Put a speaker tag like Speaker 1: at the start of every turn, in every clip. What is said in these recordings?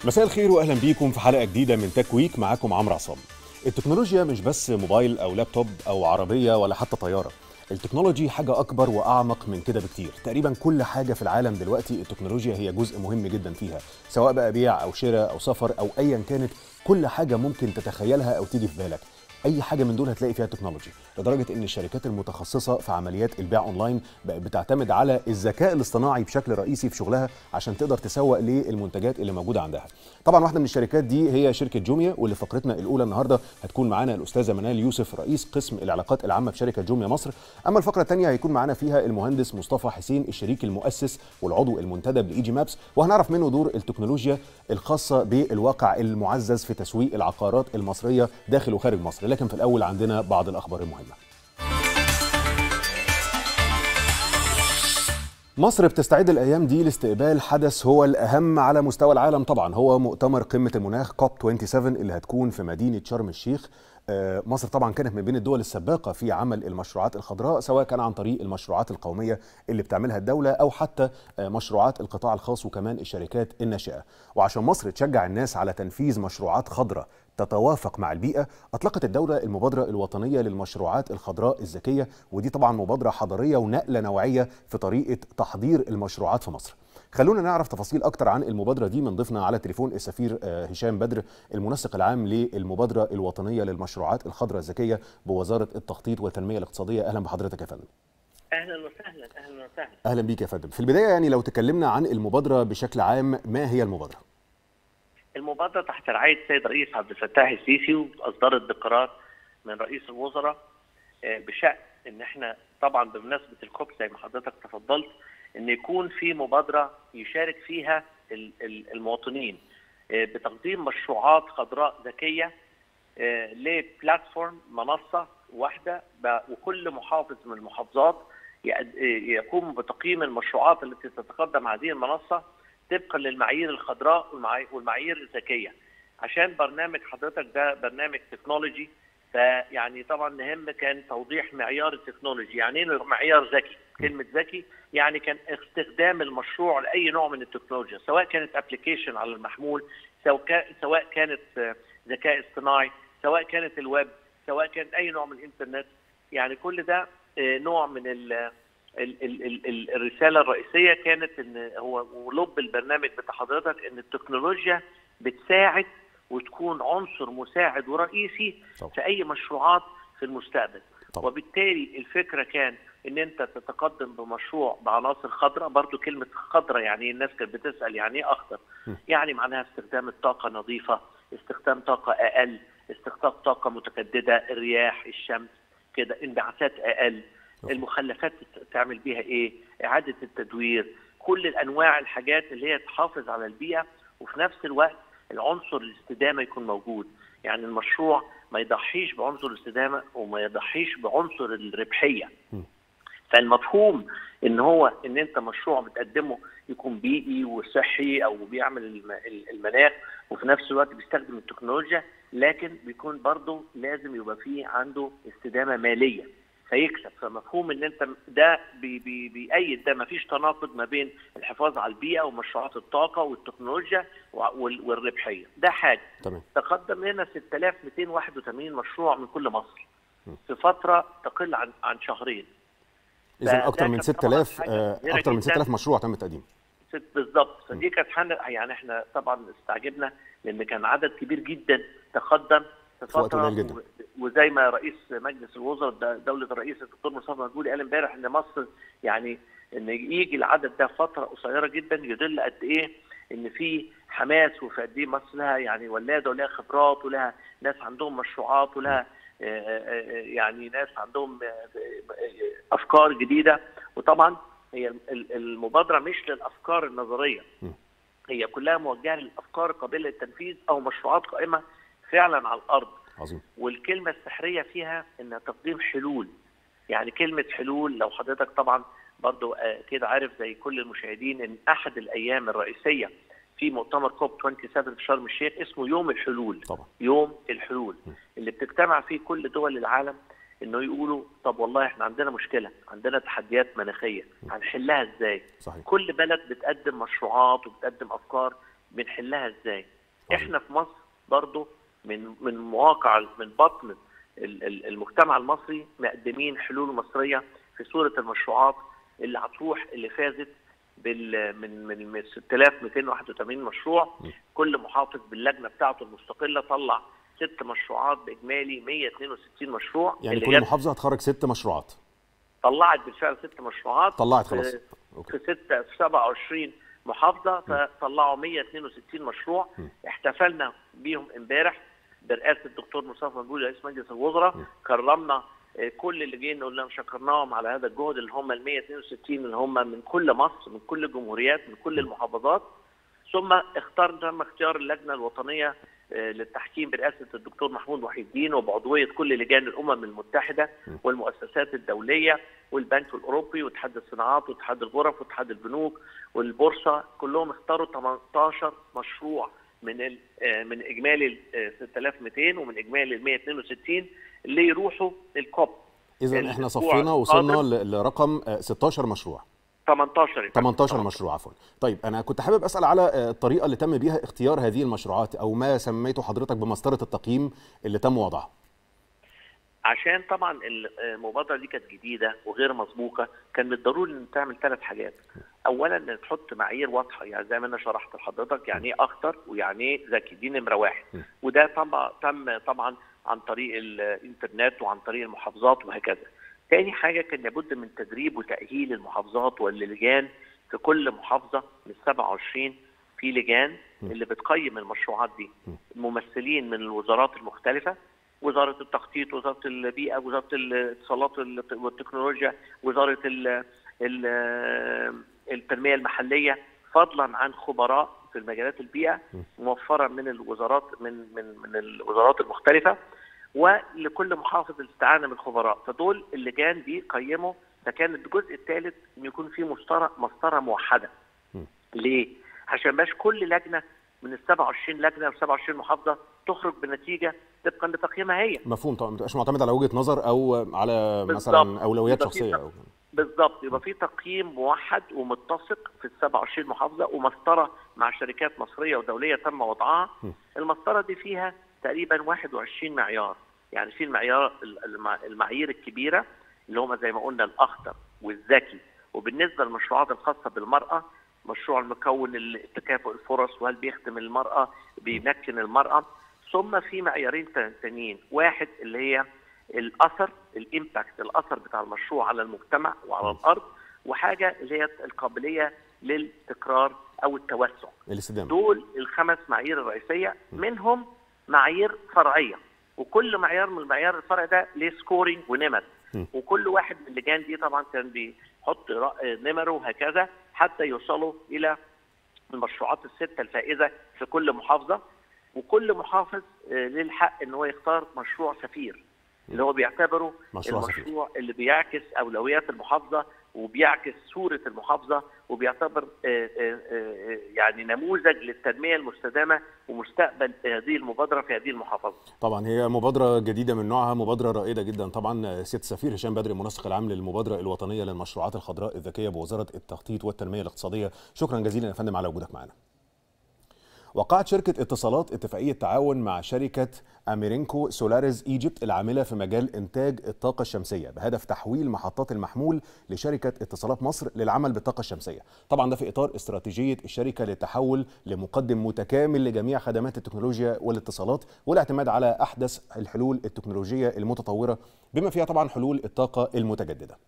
Speaker 1: مساء الخير واهلا بيكم في حلقه جديده من تك ويك معاكم عمرو عصام التكنولوجيا مش بس موبايل او لابتوب او عربيه ولا حتى طياره التكنولوجي حاجة أكبر وأعمق من كده بكتير تقريبا كل حاجة في العالم دلوقتي التكنولوجيا هي جزء مهم جدا فيها سواء بقى بيع أو شراء أو سفر أو أيا كانت كل حاجة ممكن تتخيلها أو تيجي في بالك اي حاجه من دول هتلاقي فيها تكنولوجي لدرجه ان الشركات المتخصصه في عمليات البيع اونلاين بقت بتعتمد على الذكاء الاصطناعي بشكل رئيسي في شغلها عشان تقدر تسوق للمنتجات اللي موجوده عندها طبعا واحده من الشركات دي هي شركه جوميا واللي فقرتنا الاولى النهارده هتكون معانا الاستاذه منال يوسف رئيس قسم العلاقات العامه بشركه جوميا مصر اما الفقره الثانيه هيكون معانا فيها المهندس مصطفى حسين الشريك المؤسس والعضو المنتدب لايجي مابس وهنعرف منه دور التكنولوجيا الخاصه بالواقع المعزز في تسويق العقارات المصريه داخل وخارج مصر لكن في الاول عندنا بعض الاخبار المهمه مصر بتستعد الايام دي لاستقبال حدث هو الاهم على مستوى العالم طبعا هو مؤتمر قمه المناخ كوب 27 اللي هتكون في مدينه شرم الشيخ مصر طبعا كانت من بين الدول السباقه في عمل المشروعات الخضراء سواء كان عن طريق المشروعات القوميه اللي بتعملها الدوله او حتى مشروعات القطاع الخاص وكمان الشركات الناشئه وعشان مصر تشجع الناس على تنفيذ مشروعات خضراء تتوافق مع البيئه اطلقت الدوله المبادره الوطنيه للمشروعات الخضراء الذكيه ودي طبعا مبادره حضاريه ونقله نوعيه في طريقه تحضير المشروعات في مصر خلونا نعرف تفاصيل اكتر عن المبادره دي من ضيفنا على تليفون السفير هشام بدر المنسق العام للمبادره الوطنيه للمشروعات الخضراء الذكيه بوزاره التخطيط والتنميه الاقتصاديه اهلا بحضرتك يا فندم
Speaker 2: اهلا وسهلا اهلا وسهلا
Speaker 1: اهلا بيك يا فندم في البدايه يعني لو تكلمنا عن المبادره بشكل عام ما هي المبادره
Speaker 2: المبادره تحت رعايه السيد الرئيس عبد الفتاح السيسي واصدرت بقرار من رئيس الوزراء بشان ان احنا طبعا بمناسبه الكوب زي ما حضرتك تفضلت ان يكون في مبادره يشارك فيها المواطنين بتقديم مشروعات خضراء ذكيه لبلاتفورم منصه واحده وكل محافظ من المحافظات يقوم بتقييم المشروعات التي تتقدم هذه المنصه طبقا للمعايير الخضراء والمعايير الذكيه عشان برنامج حضرتك ده برنامج تكنولوجي فيعني طبعا مهم كان توضيح معيار التكنولوجي يعني ايه معيار ذكي كلمه ذكي يعني كان استخدام المشروع لاي نوع من التكنولوجيا سواء كانت ابلكيشن على المحمول سواء سواء كانت ذكاء اصطناعي سواء كانت الويب سواء كان اي نوع من الانترنت يعني كل ده نوع من ال ال ال ال الرساله الرئيسيه كانت ان هو ولب البرنامج بتاع حضرتك ان التكنولوجيا بتساعد وتكون عنصر مساعد ورئيسي طبعا. في اي مشروعات في المستقبل طبعا. وبالتالي الفكره كان ان انت تتقدم بمشروع بعناصر خضراء برضو كلمه خضراء يعني الناس كانت بتسال يعني ايه اخضر يعني معناها استخدام الطاقه نظيفه استخدام طاقه اقل استخدام طاقه متجدده الرياح الشمس كده انبعاثات اقل المخلفات تعمل بيها ايه اعاده التدوير كل الانواع الحاجات اللي هي تحافظ على البيئه وفي نفس الوقت العنصر الاستدامه يكون موجود يعني المشروع ما يضحيش بعنصر الاستدامه وما يضحيش بعنصر الربحيه فالمفهوم ان هو ان انت مشروع بتقدمه يكون بيئي وصحي او بيعمل المناخ وفي نفس الوقت بيستخدم التكنولوجيا لكن بيكون برضه لازم يبقى فيه عنده استدامه ماليه فيكسب فمفهوم ان انت ده بي بي بيأيد ده مفيش تناقض ما بين الحفاظ على البيئه ومشروعات الطاقه والتكنولوجيا والربحيه ده حاجه
Speaker 1: تمام.
Speaker 2: تقدم لنا 6281 مشروع من كل مصر في فتره تقل عن عن شهرين
Speaker 1: اذا اكثر من 6000 اكثر من 6000 مشروع تم تقديمه
Speaker 2: بالظبط فدي كانت يعني احنا طبعا استعجبنا لان كان عدد كبير جدا تقدم في فتره
Speaker 1: جدا.
Speaker 2: وزي ما رئيس مجلس الوزراء دوله الرئيس الدكتور مصطفى مدبولي قال امبارح ان مصر يعني ان يجي العدد ده فتره قصيره جدا يدل قد ايه ان في حماس وفي قد ايه مصر لها يعني ولاده ولها خبرات ولها ناس عندهم مشروعات ولها يعني ناس عندهم افكار جديده وطبعا هي المبادره مش للافكار النظريه هي كلها موجهه للافكار قابله للتنفيذ او مشروعات قائمه فعلا على الارض
Speaker 1: عظيم
Speaker 2: والكلمه السحريه فيها انها تقديم حلول يعني كلمه حلول لو حضرتك طبعا برضو كده عارف زي كل المشاهدين ان احد الايام الرئيسيه في مؤتمر كوب 27 في شرم الشيخ اسمه يوم الحلول
Speaker 1: طبعا
Speaker 2: يوم الحلول اللي بتجتمع فيه كل دول العالم انه يقولوا طب والله احنا عندنا مشكله عندنا تحديات مناخيه هنحلها ازاي
Speaker 1: صحيح
Speaker 2: كل بلد بتقدم مشروعات وبتقدم افكار بنحلها ازاي احنا في مصر برضو من من مواقع من بطن المجتمع المصري مقدمين حلول مصريه في صوره المشروعات اللي هتروح اللي فازت بال من من 6281 مشروع كل محافظ باللجنه بتاعته المستقله طلع ست مشروعات باجمالي 162 مشروع
Speaker 1: يعني كل محافظه هتخرج ست مشروعات
Speaker 2: طلعت بالفعل ست مشروعات
Speaker 1: طلعت خلاص
Speaker 2: في ستة في 27 محافظه فطلعوا 162 مشروع م. احتفلنا بيهم امبارح برئاسه الدكتور مصطفى مدبولي رئيس مجلس الوزراء كرمنا كل اللي جايين نقول لهم شكرناهم على هذا الجهد اللي هم ال 162 اللي هم من كل مصر من كل الجمهوريات من كل المحافظات ثم اختار تم اختيار اللجنه الوطنيه للتحكيم برئاسه الدكتور محمود محي الدين وبعضويه كل لجان الامم المتحده والمؤسسات الدوليه والبنك الاوروبي واتحاد الصناعات واتحاد الغرف واتحاد البنوك والبورصه كلهم اختاروا 18 مشروع من من اجمالي ال 6200 ومن اجمالي ال 162 اللي يروحوا الكوب
Speaker 1: اذا احنا صفينا وصلنا لرقم 16 مشروع
Speaker 2: 18
Speaker 1: 18 مشروع عفوا طيب انا كنت حابب اسال على الطريقه اللي تم بيها اختيار هذه المشروعات او ما سميته حضرتك بمسطره التقييم اللي تم وضعها
Speaker 2: عشان طبعا المبادره دي كانت جديده وغير مسبوقه كان من الضروري ان تعمل ثلاث حاجات اولا ان تحط معايير واضحه يعني زي ما انا شرحت لحضرتك يعني ايه اخطر ويعني ايه ذكي دي نمره واحد وده طبعا تم طبعا عن طريق الانترنت وعن طريق المحافظات وهكذا تاني حاجه كان لابد من تدريب وتاهيل المحافظات واللجان في كل محافظه من 27 في لجان اللي بتقيم المشروعات دي ممثلين من الوزارات المختلفه وزاره التخطيط وزاره البيئه وزاره الاتصالات والتكنولوجيا وزاره ال ال التنميه المحليه فضلا عن خبراء في المجالات البيئه موفره من الوزارات من من من الوزارات المختلفه ولكل محافظ الاستعانه بالخبراء فدول اللجان دي قيموا فكان الجزء الثالث ان يكون في مسطره مسطره موحده ليه؟ عشان باش كل لجنه من ال 27 لجنه و 27 محافظه تخرج بنتيجه طبقا لتقييمها هي
Speaker 1: مفهوم طبعا ما تبقاش معتمد على وجهه نظر او على مثلا اولويات شخصيه أو.
Speaker 2: بالظبط يبقى في تقييم موحد ومتسق في ال 27 محافظه ومسطره مع شركات مصريه ودوليه تم وضعها المسطره دي فيها تقريبا 21 معيار يعني في المعيار المعايير الكبيره اللي هم زي ما قلنا الاخضر والذكي وبالنسبه للمشروعات الخاصه بالمراه مشروع المكون تكافؤ الفرص وهل بيخدم المراه بيمكن المراه ثم في معيارين تانيين واحد اللي هي الاثر الامباكت الاثر بتاع المشروع على المجتمع وعلى الارض وحاجه اللي هي القابليه للتكرار او التوسع
Speaker 1: الاستدامه
Speaker 2: دول الخمس معايير الرئيسيه منهم معايير فرعيه وكل معيار من المعيار الفرعي ده ليه سكورينج ونمر وكل واحد من اللجان دي طبعا كان بيحط نمره وهكذا حتى يوصلوا الى المشروعات السته الفائزه في كل محافظه وكل محافظ ليه الحق ان هو يختار مشروع سفير اللي هو بيعتبره
Speaker 1: مشروع
Speaker 2: المشروع سفير. اللي بيعكس اولويات المحافظه وبيعكس صوره المحافظه وبيعتبر يعني نموذج للتنميه المستدامه ومستقبل هذه المبادره في هذه المحافظه.
Speaker 1: طبعا هي مبادره جديده من نوعها مبادره رائده جدا طبعا سياده السفير هشام بدري المنسق العام للمبادره الوطنيه للمشروعات الخضراء الذكيه بوزاره التخطيط والتنميه الاقتصاديه شكرا جزيلا يا فندم على وجودك معنا. وقعت شركة اتصالات اتفاقية تعاون مع شركة أميرينكو سولاريز إيجيبت العاملة في مجال إنتاج الطاقة الشمسية بهدف تحويل محطات المحمول لشركة اتصالات مصر للعمل بالطاقة الشمسية طبعا ده في إطار استراتيجية الشركة للتحول لمقدم متكامل لجميع خدمات التكنولوجيا والاتصالات والاعتماد على أحدث الحلول التكنولوجية المتطورة بما فيها طبعا حلول الطاقة المتجددة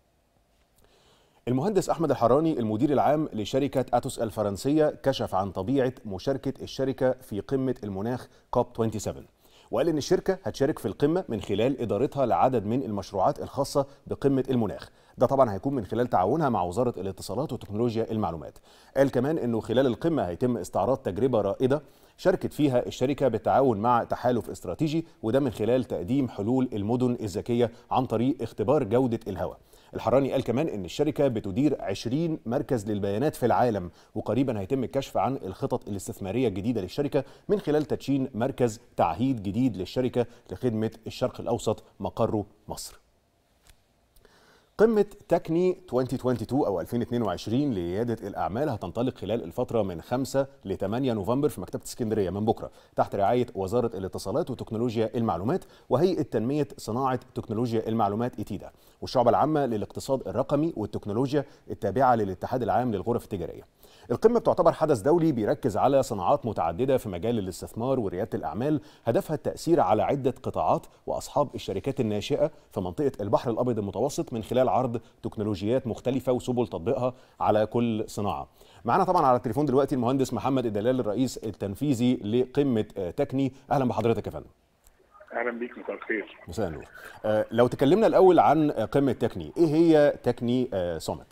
Speaker 1: المهندس احمد الحراني المدير العام لشركه اتوس الفرنسيه كشف عن طبيعه مشاركه الشركه في قمه المناخ كوب 27 وقال ان الشركه هتشارك في القمه من خلال ادارتها لعدد من المشروعات الخاصه بقمه المناخ ده طبعا هيكون من خلال تعاونها مع وزاره الاتصالات وتكنولوجيا المعلومات قال كمان انه خلال القمه هيتم استعراض تجربه رائده شاركت فيها الشركه بالتعاون مع تحالف استراتيجي وده من خلال تقديم حلول المدن الذكيه عن طريق اختبار جوده الهواء الحراني قال كمان ان الشركه بتدير 20 مركز للبيانات في العالم وقريبا هيتم الكشف عن الخطط الاستثماريه الجديده للشركه من خلال تدشين مركز تعهيد جديد للشركه لخدمه الشرق الاوسط مقره مصر قمة تكني 2022 أو 2022 لريادة الأعمال هتنطلق خلال الفترة من 5 ل 8 نوفمبر في مكتبة اسكندرية من بكرة تحت رعاية وزارة الاتصالات وتكنولوجيا المعلومات وهيئة تنمية صناعة تكنولوجيا المعلومات إيتيدا والشعبة العامة للاقتصاد الرقمي والتكنولوجيا التابعة للاتحاد العام للغرف التجارية القمة بتعتبر حدث دولي بيركز على صناعات متعددة في مجال الاستثمار وريادة الأعمال هدفها التأثير على عدة قطاعات وأصحاب الشركات الناشئة في منطقة البحر الأبيض المتوسط من خلال عرض تكنولوجيات مختلفة وسبل تطبيقها على كل صناعة معنا طبعا على التليفون دلوقتي المهندس محمد الدلال الرئيس التنفيذي لقمة تكني أهلا بحضرتك يا فندم
Speaker 3: اهلا بيك مساء الخير
Speaker 1: مساء النور آه، لو تكلمنا الأول عن قمة تكني إيه هي تكني آه، سومت؟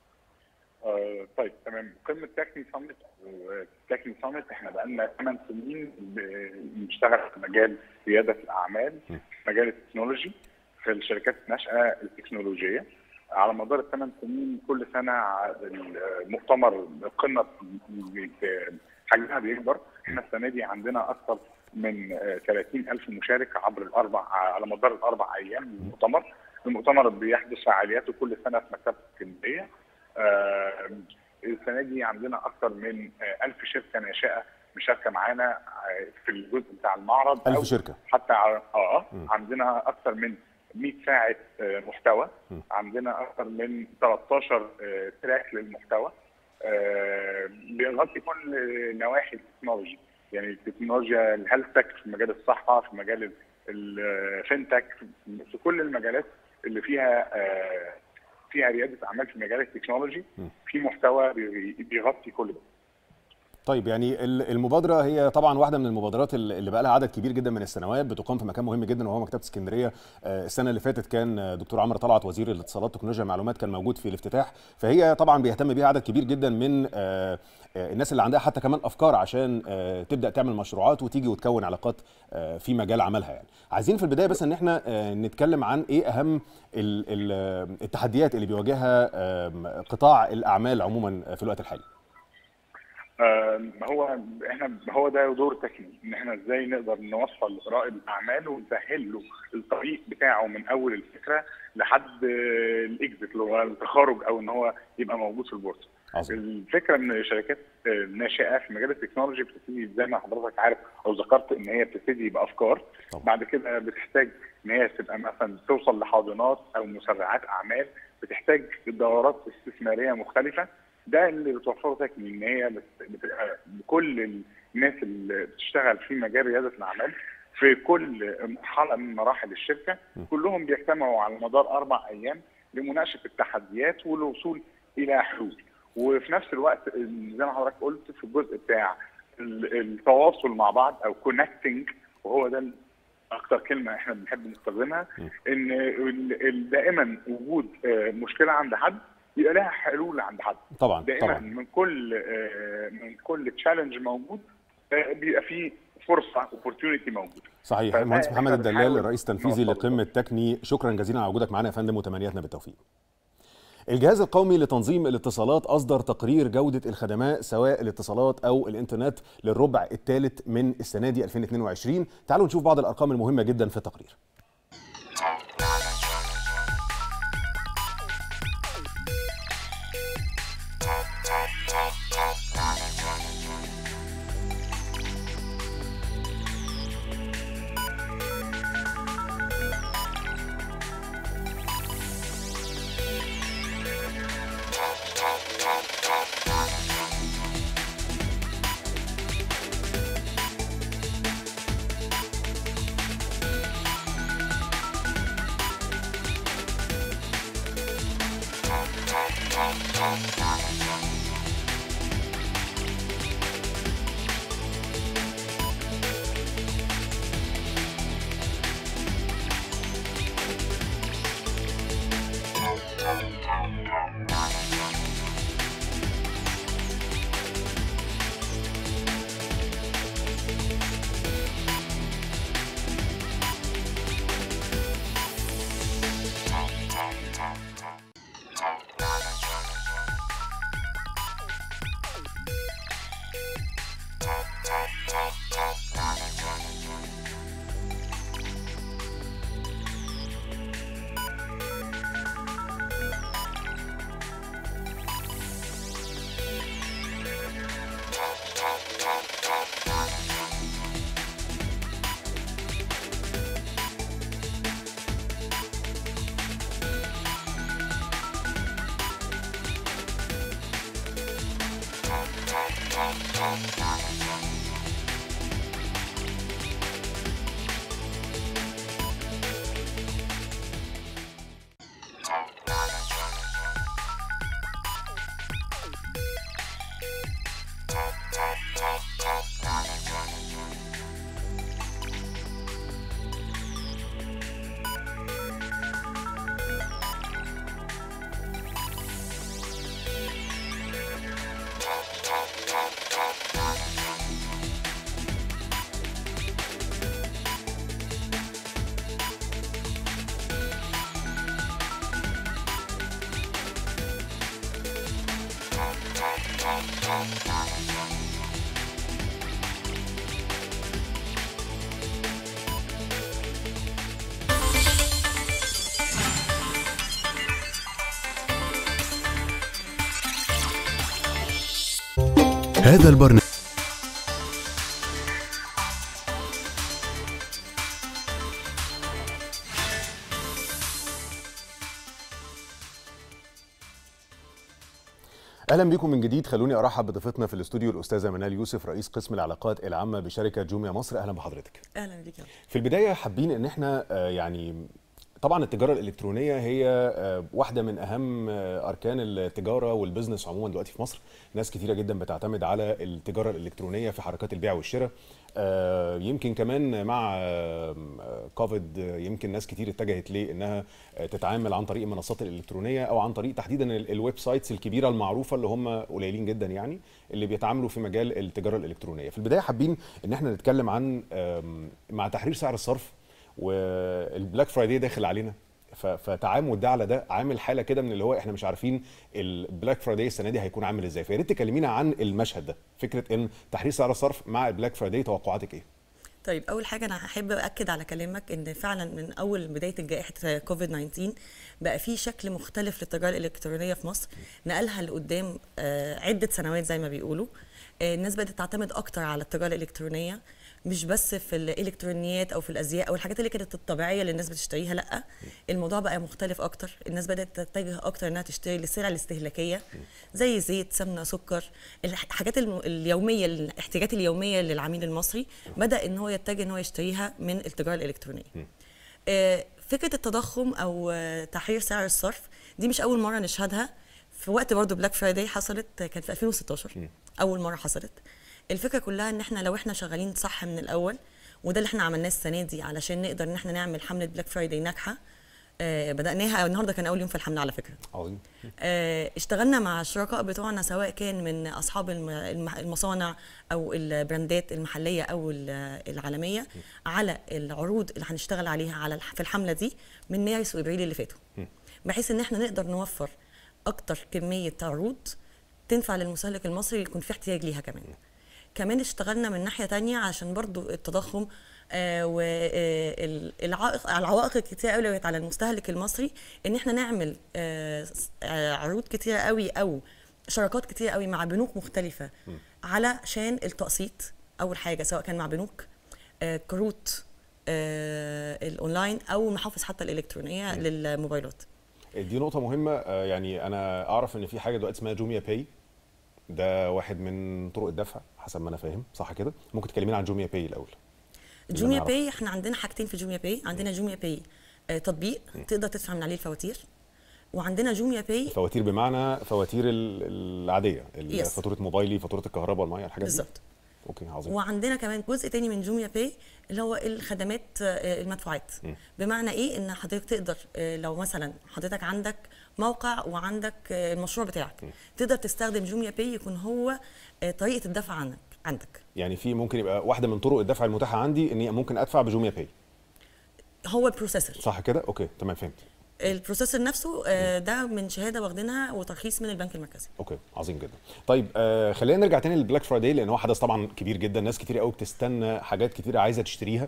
Speaker 3: آه طيب تمام قمه تكني سامت تكني سامت احنا بقالنا 8 سنين بنشتغل في مجال رياده الاعمال في مجال التكنولوجي في الشركات الناشئه التكنولوجيه على مدار الثمان سنين كل سنه المؤتمر القمه حجمها بيكبر احنا السنه دي عندنا اكثر من 30 ألف مشارك عبر الأربع على مدار الأربع أيام من المؤتمر المؤتمر بيحدث فعالياته كل سنة في مكتبة اسكندرية آه السنه دي عندنا اكثر من آه 1000 شركه ناشئه مشاركه معانا آه في الجزء بتاع المعرض
Speaker 1: 1000 شركه
Speaker 3: حتى اه اه عندنا اكثر من 100 ساعه محتوى م. عندنا اكثر من 13 تراك للمحتوى بيغطي كل نواحي التكنولوجي يعني التكنولوجيا الهيلث تك في مجال الصحه في مجال الفinتك في كل المجالات اللي فيها فيها رياده اعمال في مجال التكنولوجي في محتوى بيغطي كل ده
Speaker 1: طيب يعني المبادرة هي طبعا واحدة من المبادرات اللي بقى لها عدد كبير جدا من السنوات بتقام في مكان مهم جدا وهو مكتبة اسكندرية السنة اللي فاتت كان دكتور عمرو طلعت وزير الاتصالات وتكنولوجيا المعلومات كان موجود في الافتتاح فهي طبعا بيهتم بيها عدد كبير جدا من الناس اللي عندها حتى كمان افكار عشان تبدا تعمل مشروعات وتيجي وتكون علاقات في مجال عملها يعني عايزين في البدايه بس ان احنا نتكلم عن ايه اهم التحديات اللي بيواجهها قطاع الاعمال عموما في الوقت الحالي
Speaker 3: آه هو احنا هو ده دور تكني ان احنا ازاي نقدر نوصل لرائد الاعمال ونسهل له الطريق بتاعه من اول الفكره لحد الاكزit اللي هو التخارج او ان هو يبقى موجود في البورصه. عظيم. الفكره ان الشركات الناشئه في مجال التكنولوجي بتبتدي زي ما حضرتك عارف او ذكرت ان هي بتبتدي بافكار طبعا. بعد كده بتحتاج ان هي تبقى مثلا توصل لحاضنات او مسرعات اعمال بتحتاج دورات استثماريه مختلفه ده اللي بتوفره تكني ان هي بتبقى كل الناس اللي بتشتغل في مجال رياده الاعمال في كل مرحله من مراحل الشركه كلهم بيجتمعوا على مدار اربع ايام لمناقشه التحديات والوصول الى حلول وفي نفس الوقت زي ما حضرتك قلت في الجزء بتاع التواصل مع بعض او كونكتنج وهو ده اكتر كلمه احنا بنحب نستخدمها ان دائما وجود مشكله عند حد يبقى لها حلول عند حد
Speaker 1: طبعا
Speaker 3: دائما
Speaker 1: طبعا.
Speaker 3: من كل من كل تشالنج موجود بيبقى فيه فرصه اوبورتيونيتي موجود
Speaker 1: صحيح المهندس محمد الدلال الرئيس التنفيذي لقمه تكني شكرا جزيلا على وجودك معنا يا فندم وتمنياتنا بالتوفيق الجهاز القومي لتنظيم الاتصالات أصدر تقرير جودة الخدمات سواء الاتصالات أو الإنترنت للربع الثالث من السنة دي 2022 تعالوا نشوف بعض الأرقام المهمة جدا في التقرير
Speaker 4: هذا البرنامج
Speaker 1: اهلا بكم من جديد خلوني ارحب بضيفتنا في الاستوديو الاستاذه منال يوسف رئيس قسم العلاقات العامه بشركه جوميا مصر اهلا بحضرتك
Speaker 5: اهلا بيك يا رب.
Speaker 1: في البدايه حابين ان احنا آه، يعني طبعا التجاره الالكترونيه هي آه، واحده من اهم آه، اركان التجاره والبزنس عموما دلوقتي في مصر ناس كتيره جدا بتعتمد على التجاره الالكترونيه في حركات البيع والشراء آه، يمكن كمان مع آه، كوفيد آه، يمكن ناس كتير اتجهت لانها آه، تتعامل عن طريق المنصات الالكترونيه او عن طريق تحديدا ال- الويب سايتس الكبيره المعروفه اللي هم قليلين جدا يعني اللي بيتعاملوا في مجال التجاره الالكترونيه في البدايه حابين ان احنا نتكلم عن آم، مع تحرير سعر الصرف والبلاك فرايداي داخل علينا ف- فتعامد ده على ده عامل حاله كده من اللي هو احنا مش عارفين البلاك فرايداي السنه دي هيكون عامل ازاي فيا ريت تكلمينا عن المشهد ده فكره ان تحرير سعر الصرف مع البلاك فرايداي توقعاتك ايه
Speaker 5: طيب اول حاجه انا هحب اكد على كلامك ان فعلا من اول بدايه جائحه كوفيد 19 بقى في شكل مختلف للتجاره الالكترونيه في مصر نقلها لقدام آه، عده سنوات زي ما بيقولوا آه، الناس بدات تعتمد اكتر على التجاره الالكترونيه مش بس في الالكترونيات او في الازياء او الحاجات اللي كانت الطبيعيه اللي الناس بتشتريها لا الموضوع بقى مختلف اكتر الناس بدات تتجه اكتر انها تشتري للسلع الاستهلاكيه زي زيت سمنه سكر الحاجات الم- اليوميه الاحتياجات اليوميه للعميل المصري بدا ان هو يتجه ان هو يشتريها من التجاره الالكترونيه آه، فكره التضخم او آه، تحرير سعر الصرف دي مش اول مره نشهدها في وقت برضه بلاك فرايداي حصلت آه، كانت في 2016 اول مره حصلت الفكره كلها ان احنا لو احنا شغالين صح من الاول وده اللي احنا عملناه السنه دي علشان نقدر ان احنا نعمل حمله بلاك فرايداي ناجحه آه، بدأناها النهارده كان اول يوم في الحمله على فكره
Speaker 1: عظيم
Speaker 5: آه، اشتغلنا مع الشركاء بتوعنا سواء كان من اصحاب الم- الم- المصانع او البراندات المحليه او ال- العالميه على العروض اللي هنشتغل عليها على الح- في الحمله دي من مارس وابريل اللي فاتوا بحيث ان احنا نقدر نوفر اكتر كميه عروض تنفع للمستهلك المصري اللي يكون في احتياج ليها كمان كمان اشتغلنا من ناحيه تانية عشان برضو التضخم والعوائق العوائق الكتير قوي اللي بقت على المستهلك المصري ان احنا نعمل آه، س- آه، عروض كتيره قوي او شراكات كتيره قوي مع بنوك مختلفه علشان التقسيط اول حاجه سواء كان مع بنوك آه، كروت آه، الاونلاين او المحافظ حتى الالكترونيه للموبايلات
Speaker 1: دي نقطه مهمه آه، يعني انا اعرف ان في حاجه دلوقتي اسمها جوميا باي ده واحد من طرق الدفع حسب ما انا فاهم صح كده ممكن تكلمينا عن جوميا باي الاول اللي
Speaker 5: جوميا
Speaker 1: نعرفه.
Speaker 5: باي احنا عندنا حاجتين في جوميا باي عندنا جوميا باي آه، تطبيق تقدر تدفع من عليه الفواتير وعندنا جوميا باي
Speaker 1: فواتير بمعنى فواتير ال- العاديه ال-
Speaker 5: Yes.
Speaker 1: فاتوره موبايلي فاتوره الكهرباء والميه الحاجات دي
Speaker 5: بالظبط
Speaker 1: اوكي عظيم
Speaker 5: وعندنا كمان جزء تاني من جوميا باي اللي هو الخدمات آه، المدفوعات بمعنى ايه ان حضرتك تقدر آه، لو مثلا حضرتك عندك موقع وعندك آه، المشروع بتاعك تقدر تستخدم جوميا باي يكون هو آه، طريقه الدفع عنك عندك
Speaker 1: يعني في ممكن يبقى واحده من طرق الدفع المتاحه عندي اني ممكن ادفع بجوميا باي
Speaker 5: هو البروسيسور
Speaker 1: صح كده اوكي تمام فهمت
Speaker 5: البروسيسور نفسه آه، ده من شهاده واخدينها وترخيص من البنك المركزي
Speaker 1: اوكي عظيم جدا طيب آه خلينا نرجع تاني للبلاك فرايداي لان هو حدث طبعا كبير جدا ناس كتير قوي بتستنى حاجات كتيره عايزه تشتريها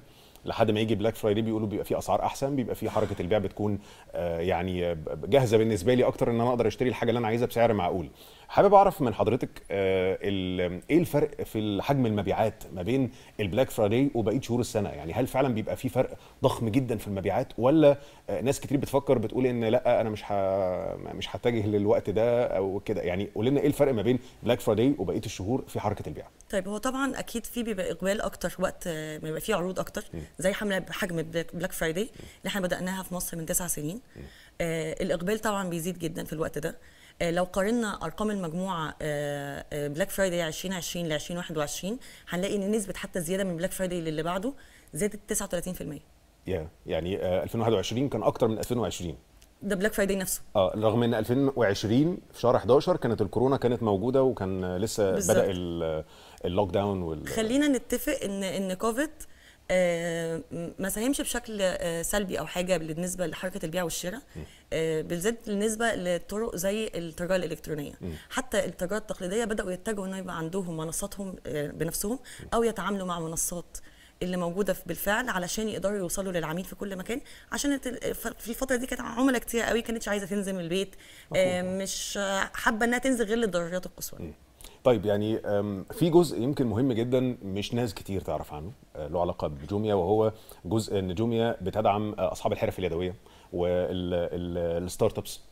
Speaker 1: لحد ما يجي بلاك فرايداي بيقولوا بيبقى في اسعار احسن بيبقى في حركه البيع بتكون آه، يعني آه، جاهزه بالنسبه لي اكتر ان انا اقدر اشتري الحاجه اللي انا عايزها بسعر معقول حابب اعرف من حضرتك آه، ال- ايه الفرق في حجم المبيعات ما بين البلاك فرايداي وبقيه شهور السنه يعني هل فعلا بيبقى في فرق ضخم جدا في المبيعات ولا آه، ناس كتير بتفكر بتقول ان لا انا مش ه... مش هتجه للوقت ده او كده يعني قول لنا ايه الفرق ما بين بلاك فرايداي وبقيه الشهور في حركه البيع
Speaker 5: طيب هو طبعا اكيد في بيبقى اقبال اكتر وقت آه، ما يبقى فيه عروض اكتر زي حمله بحجم بلاك بلاك فرايداي اللي احنا بداناها في مصر من تسع سنين آه الاقبال طبعا بيزيد جدا في الوقت ده آه لو قارنا ارقام المجموعه آه آه بلاك فرايداي 2020 ل 2021 هنلاقي ان نسبه حتى الزياده من بلاك فرايداي للي بعده زادت 39%
Speaker 1: يا يعني آه، 2021 كان اكتر من 2020
Speaker 5: ده بلاك فرايداي نفسه
Speaker 1: اه رغم ان 2020 في شهر 11 كانت الكورونا كانت موجوده وكان آه، لسه
Speaker 5: بالظبط.
Speaker 1: بدا ال- اللوك داون وال
Speaker 5: خلينا نتفق ان ان كوفيد آه، ما ساهمش بشكل آه، سلبي او حاجه بالنسبه لحركه البيع والشراء آه، بالذات بالنسبه لطرق زي التجاره الالكترونيه حتى التجاره التقليديه بداوا يتجهوا انه يبقى عندهم منصاتهم آه، بنفسهم او يتعاملوا مع منصات اللي موجوده في- بالفعل علشان يقدروا يوصلوا للعميل في كل مكان عشان الت- ف- في الفتره دي كانت عملاء كتير قوي كانتش عايزه تنزل من البيت آه، مش آه، حابه انها تنزل غير للضرورات القصوى
Speaker 1: طيب يعني أم، في جزء يمكن مهم جدا مش ناس كتير تعرف عنه آه، له علاقه بجوميا وهو جزء ان جوميا بتدعم آه، اصحاب الحرف اليدويه والستارت ابس